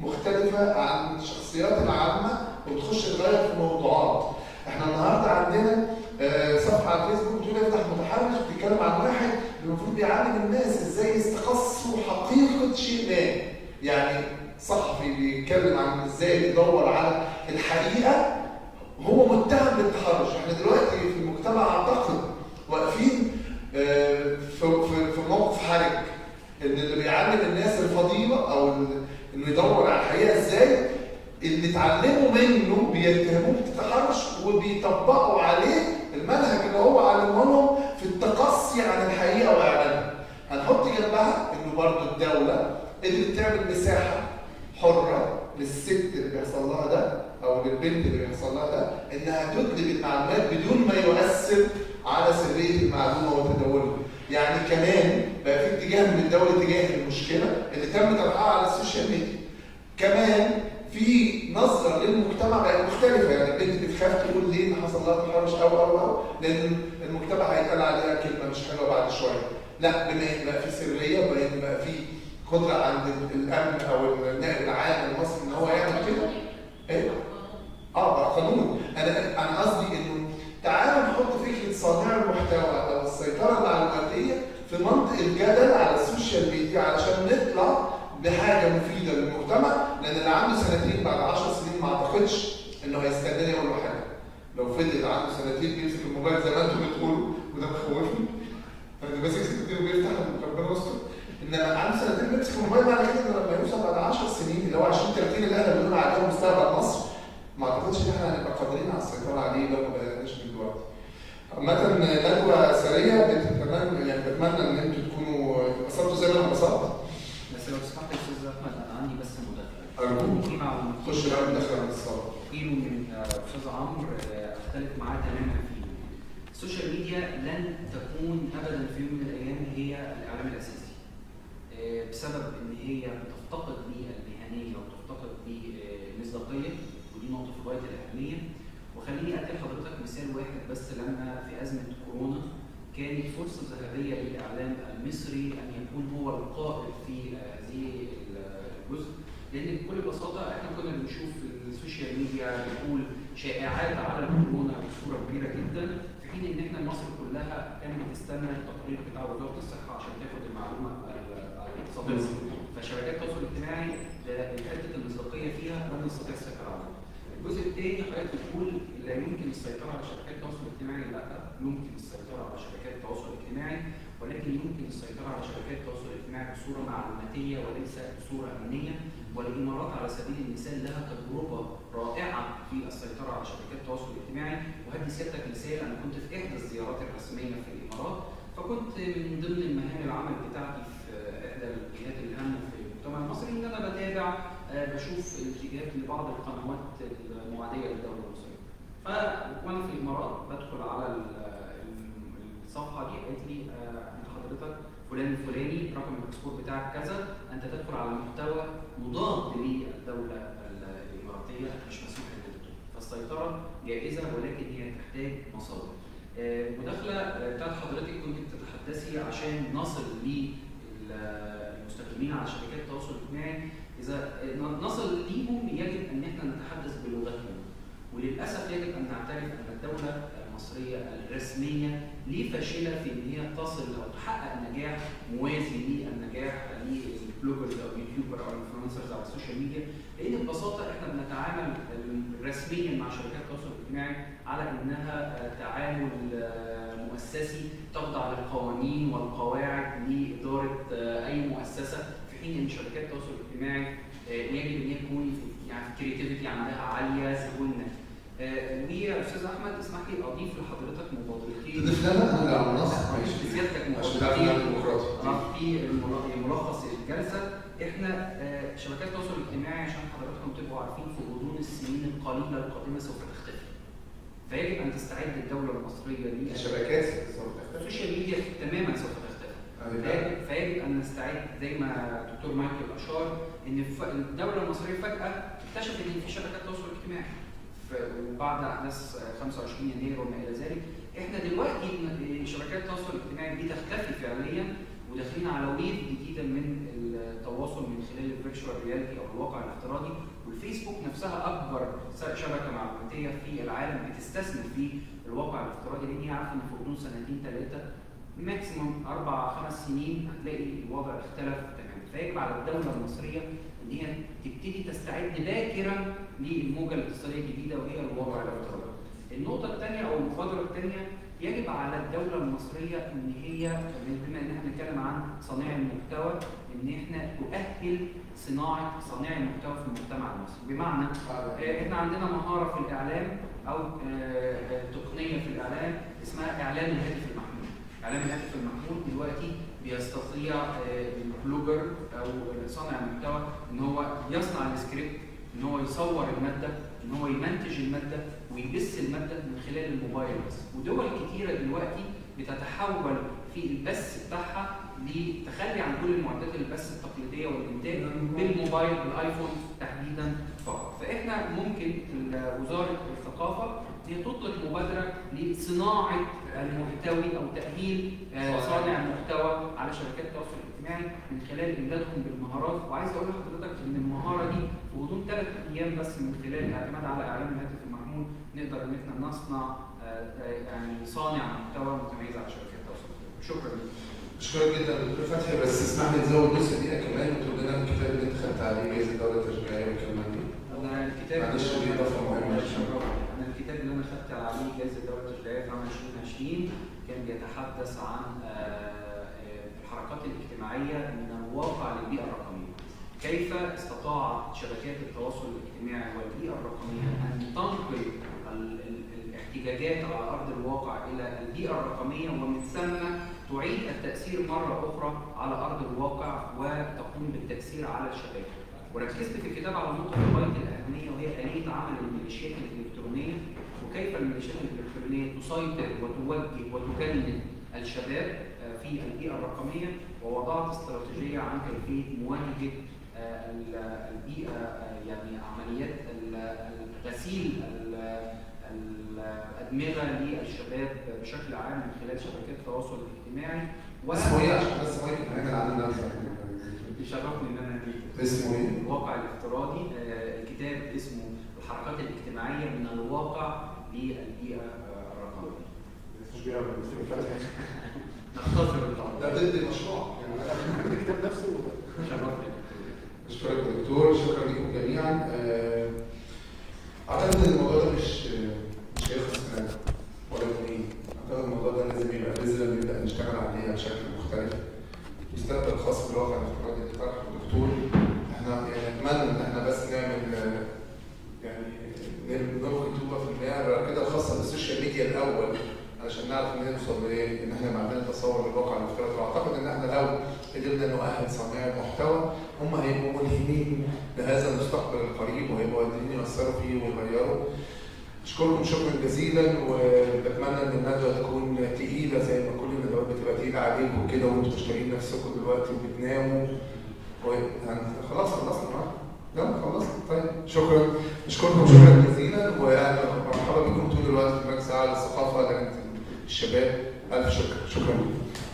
مختلفه عن الشخصيات العامه وبتخش تغير في موضوعات احنا النهارده عندنا آه، صفحه على الفيسبوك بتقول افتح متحرش بتتكلم عن واحد المفروض بيعلم الناس ازاي يستقصوا حقيقه شيء ما يعني صحفي بيتكلم عن ازاي يدور على الحقيقه هو متهم بالتحرش احنا دلوقتي في المجتمع اعتقد واقفين آه، في في في موقف حرج ان اللي بيعلم الناس الفضيله او ال- انه يدور على الحقيقه ازاي اللي اتعلموا منه بيتهموه بالتحرش وبيطبقوا عليه المنهج اللي هو علمه لهم في التقصي عن الحقيقه واعلانها هنحط جنبها انه برضه الدوله قدرت تعمل مساحه حره للست اللي بيحصل لها ده او للبنت اللي بيحصل لها ده انها تدلب المعلومات بدون ما يؤثر على سريه المعلومه وتداولها. يعني كمان بقى في اتجاه من الدوله تجاه المشكله اللي تم طرحها على السوشيال ميديا. كمان في نظره للمجتمع بقت مختلفه يعني البنت بتخاف تقول ليه ان حصل لها تحرش او او او لان المجتمع هيتقال عليها كلمه مش حلوه بعد شويه. لا بما ان بقى في سريه وبقى ان بقى في قدره عند الامن او النائب العام المصري ان هو يعمل كده ايه؟ اه بقى قانون انا انا قصدي انه تعالوا نحط فكره صانع المحتوى او السيطره المعلوماتيه في منطق الجدل على السوشيال ميديا علشان نطلع بحاجه مفيده للمجتمع لان اللي عنده سنتين بعد 10 سنين ما اعتقدش انه هيستناني اقول له حاجه لو فضل عنده سنتين بيمسك الموبايل زي ما انتم بتقولوا وده مخوفني انا ماسك سنتين وبيفتح ربنا يستر انما عنده سنتين بيمسك الموبايل بعد كده إنه لما يوصل بعد 10 سنين اللي هو 20 30 اللي احنا بنقول عليهم مستقبل مصر ما اعتقدش ان احنا هنبقى قادرين على السيطره عليه لو ما بدأناش من دلوقتي. عامة ندوة سرية بتتمنى يعني بتمنى ان انتوا تكونوا اتبسطتوا زي ما انا انبسطت. بس لو تسمح لي يا استاذ احمد انا عندي بس مداخله أرجوك. في معلومات خش بقى ندخل من الصالة. قيلوا من آه، استاذ عمرو آه، اختلف معاه تماما فيه. السوشيال ميديا لن تكون ابدا في يوم من الايام هي الاعلام الاساسي. آه، بسبب ان هي بتفتقد بالمهنيه وتفتقد بالمصداقيه ودي نقطه في غايه الاهميه. وخليني ادي لحضرتك مثال واحد بس لما في ازمه كورونا كانت فرصه ذهبيه للاعلام المصري ان يكون هو القائد في آه، هذه الجزء لان بكل بساطه احنا كنا بنشوف السوشيال ميديا بتقول شائعات على الكورونا بصوره كبيره جدا في حين ان احنا مصر كلها كانت بتستنى التقرير بتاع وزاره الصحه عشان تاخد المعلومه الصادقه فشبكات التواصل الاجتماعي حته المصداقيه فيها لن نستطيع السيطره عليها. الجزء الثاني حضرتك بتقول لا يمكن السيطره على شبكات التواصل الاجتماعي لا يمكن السيطره على شبكات التواصل الاجتماعي ولكن يمكن السيطره على شبكات التواصل الاجتماعي بصوره معلوماتيه وليس بصوره امنيه والامارات على سبيل المثال لها تجربه رائعه في السيطره على شبكات التواصل الاجتماعي وهدي سيادتك مثال انا كنت في احدى الزيارات الرسميه في الامارات فكنت من ضمن المهام العمل بتاعتي في احدى الجهات الهامه في المجتمع المصري ان انا بتابع آه، بشوف الاتجاهات لبعض القنوات المعاديه للدوله المصريه. ف وانا في الامارات بدخل على ال- ال- الصفحه دي قالت لي آه، انت حضرتك فلان الفلاني رقم الباسبور بتاعك كذا انت تدخل على محتوى مضاد للدوله الاماراتيه مش مسموح لك بالدخول. فالسيطره جائزه ولكن هي تحتاج مصادر. آه، المداخله آه، بتاعت حضرتك كنت بتتحدثي عشان نصل للمستخدمين على شبكات التواصل الاجتماعي اذا نصل ليهم يجب ان احنا نتحدث بلغتهم وللاسف يجب ان نعترف ان الدوله المصريه الرسميه ليه فاشله في ان هي تصل او تحقق نجاح موازي للنجاح للبلوجرز او اليوتيوبر او الانفلونسرز على السوشيال ميديا لان ببساطه احنا بنتعامل رسميا مع شبكات التواصل الاجتماعي على انها تعامل مؤسسي تخضع للقوانين والقواعد لاداره اي مؤسسه في حين ان شبكات التواصل الاجتماعي آه، يجب ان يكون في- يعني الكريتيفيتي عندها عاليه زبوننا آه، ويا استاذ احمد اسمح لي اضيف لحضرتك مبادرتين تضيف لنا انا اللي على المنصه ماشي بسيادتك عشان تعرف إن أنا مبادرتين ديمقراطي اه في المل- ملخص الجلسه احنا آه، شبكات التواصل الاجتماعي عشان حضراتكم تبقوا عارفين في غضون السنين القليله القادمه سوف تختفي. فيجب ان تستعد الدوله المصريه ليها الشبكات السوشيال ميديا تماما سوف تختفي. فيجب, فيجب ان نستعد زي ما الدكتور مايكل اشار ان ف- الدوله المصريه فجاه اكتشفت ان في شبكات تواصل اجتماعي. ف- وبعد احداث آه، 25 يناير وما الى ذلك احنا دلوقتي ن- شبكات التواصل الاجتماعي دي تختفي فعليا وداخلين على ويف جديده من التواصل من خلال الفيرتشوال رياليتي او الواقع الافتراضي والفيسبوك نفسها اكبر س- شبكه معلوماتيه في العالم بتستثمر في الواقع الافتراضي لان هي عارفه ان في غضون سنتين ثلاثه ماكسيموم اربع خمس سنين هتلاقي الوضع اختلف تماما فيجب على الدوله المصريه ان هي تبتدي تستعد باكرا للموجه الاقتصاديه الجديده وهي الواقع الافتراضي. النقطه الثانيه او المبادره الثانيه يجب على الدوله المصريه ان هي بما ان احنا بنتكلم عن صانع المحتوى ان احنا تؤهل صناعه صانع المحتوى في المجتمع المصري بمعنى آه، احنا عندنا مهاره في الاعلام او آه، آه، تقنيه في الاعلام اسمها اعلام الهاتف المحمول. اعلام الهاتف المحمول دلوقتي بيستطيع آه، البلوجر او صانع المحتوى ان هو يصنع السكريبت ان هو يصور الماده ان هو يمنتج الماده ويبث الماده من خلال الموبايل بس ودول كتيره دلوقتي بتتحول في البث بتاعها لتخلي عن كل معدات البث التقليديه والانتاج بالموبايل بالايفون تحديدا فقط فاحنا ممكن ال- وزاره الثقافه هي تطلق مبادره لصناعه المحتوي او تاهيل آه، صانع المحتوى على شبكات التواصل الاجتماعي من خلال امدادهم بالمهارات وعايز اقول لحضرتك ان المهاره دي في غضون ثلاث ايام بس من خلال الاعتماد على اعلام الهاتف المحمول نقدر ان احنا نصنع آه، آه، يعني صانع محتوى متميز على شبكات التواصل الاجتماعي شكرا لك اشكرك جدا دكتور فتحي بس اسمح لي تزود نص دقيقه كمان وتقول لنا الكتاب اللي انت خدت عليه جائزه الدوله التشجيعيه والكلمات دي انا الكتاب معلش دي اضافه مهمه انا الكتاب اللي انا خدت عليه جائزه الدوله التشجيعيه في عام 2020 كان بيتحدث عن آه، آه، الحركات الاجتماعيه من الواقع للبيئه الرقميه. كيف استطاعت شبكات التواصل الاجتماعي والبيئه الرقميه ان تنقل ال- ال- الاحتجاجات على ارض الواقع الى البيئه الرقميه ومن ثم تعيد التاثير مره اخرى على ارض الواقع وتقوم بالتاثير على الشباب. وركزت في الكتاب على نقطه غايه الاهميه وهي اليه عمل الميليشيات الالكترونيه وكيف الميليشيات الالكترونيه تسيطر وتوجه وتجند الشباب آه، في البيئه الرقميه ووضعت استراتيجيه عن كيفيه مواجهه آه، ال- البيئه آه، يعني عمليات ال- غسيل ال- الادمغه للشباب بشكل عام من خلال شبكات التواصل الاجتماعي اسمه ايه عشان بس مايك نعمل عنه نبذه يشرفني ان انا أجيب. اسمه ايه؟ الواقع الافتراضي آه، الكتاب اسمه الحركات الاجتماعيه من الواقع للبيئه آه، الرقميه. مش بيها بس فتحي نختصر الطعام. ده ضد المشروع يعني الكتاب نفسه شرفني. اشكرك يا دكتور شكرا لكم جميعا آه، اعتقد ان الموضوع ده مش مش هيخلص سنه ولا اتنين اعتقد الموضوع ده لازم يبقى بذره نبدا نشتغل عليها بشكل مختلف مستقبل خاص بالواقع الافتراضي اللي طرحه الدكتور احنا يعني نتمنى ان احنا بس نعمل آه، يعني نلقي طوبه في المياه كده الخاصه بالسوشيال ميديا الاول علشان نعرف ان نوصل لايه ان احنا عندنا تصور للواقع الافتراضي واعتقد ان احنا لو قدرنا نؤهل صانعي المحتوى هم هيبقوا ملهمين لهذا المستقبل القريب وهيبقوا قادرين يأثروا فيه ويغيروا اشكركم شكرا جزيلا وبتمنى ان الندوه تكون تقيله زي ما كل الندوات بتبقى تقيله عليكم كده وانتم مشتاقين نفسكم دلوقتي وبتناموا و... يعني خلاص خلصنا معاكم لا خلصنا طيب شكرا اشكركم شكرا جزيلا واهلا ومرحبا بكم طول الوقت في مركز اعلى للثقافه لجنه الشباب الف شكر شكرا لكم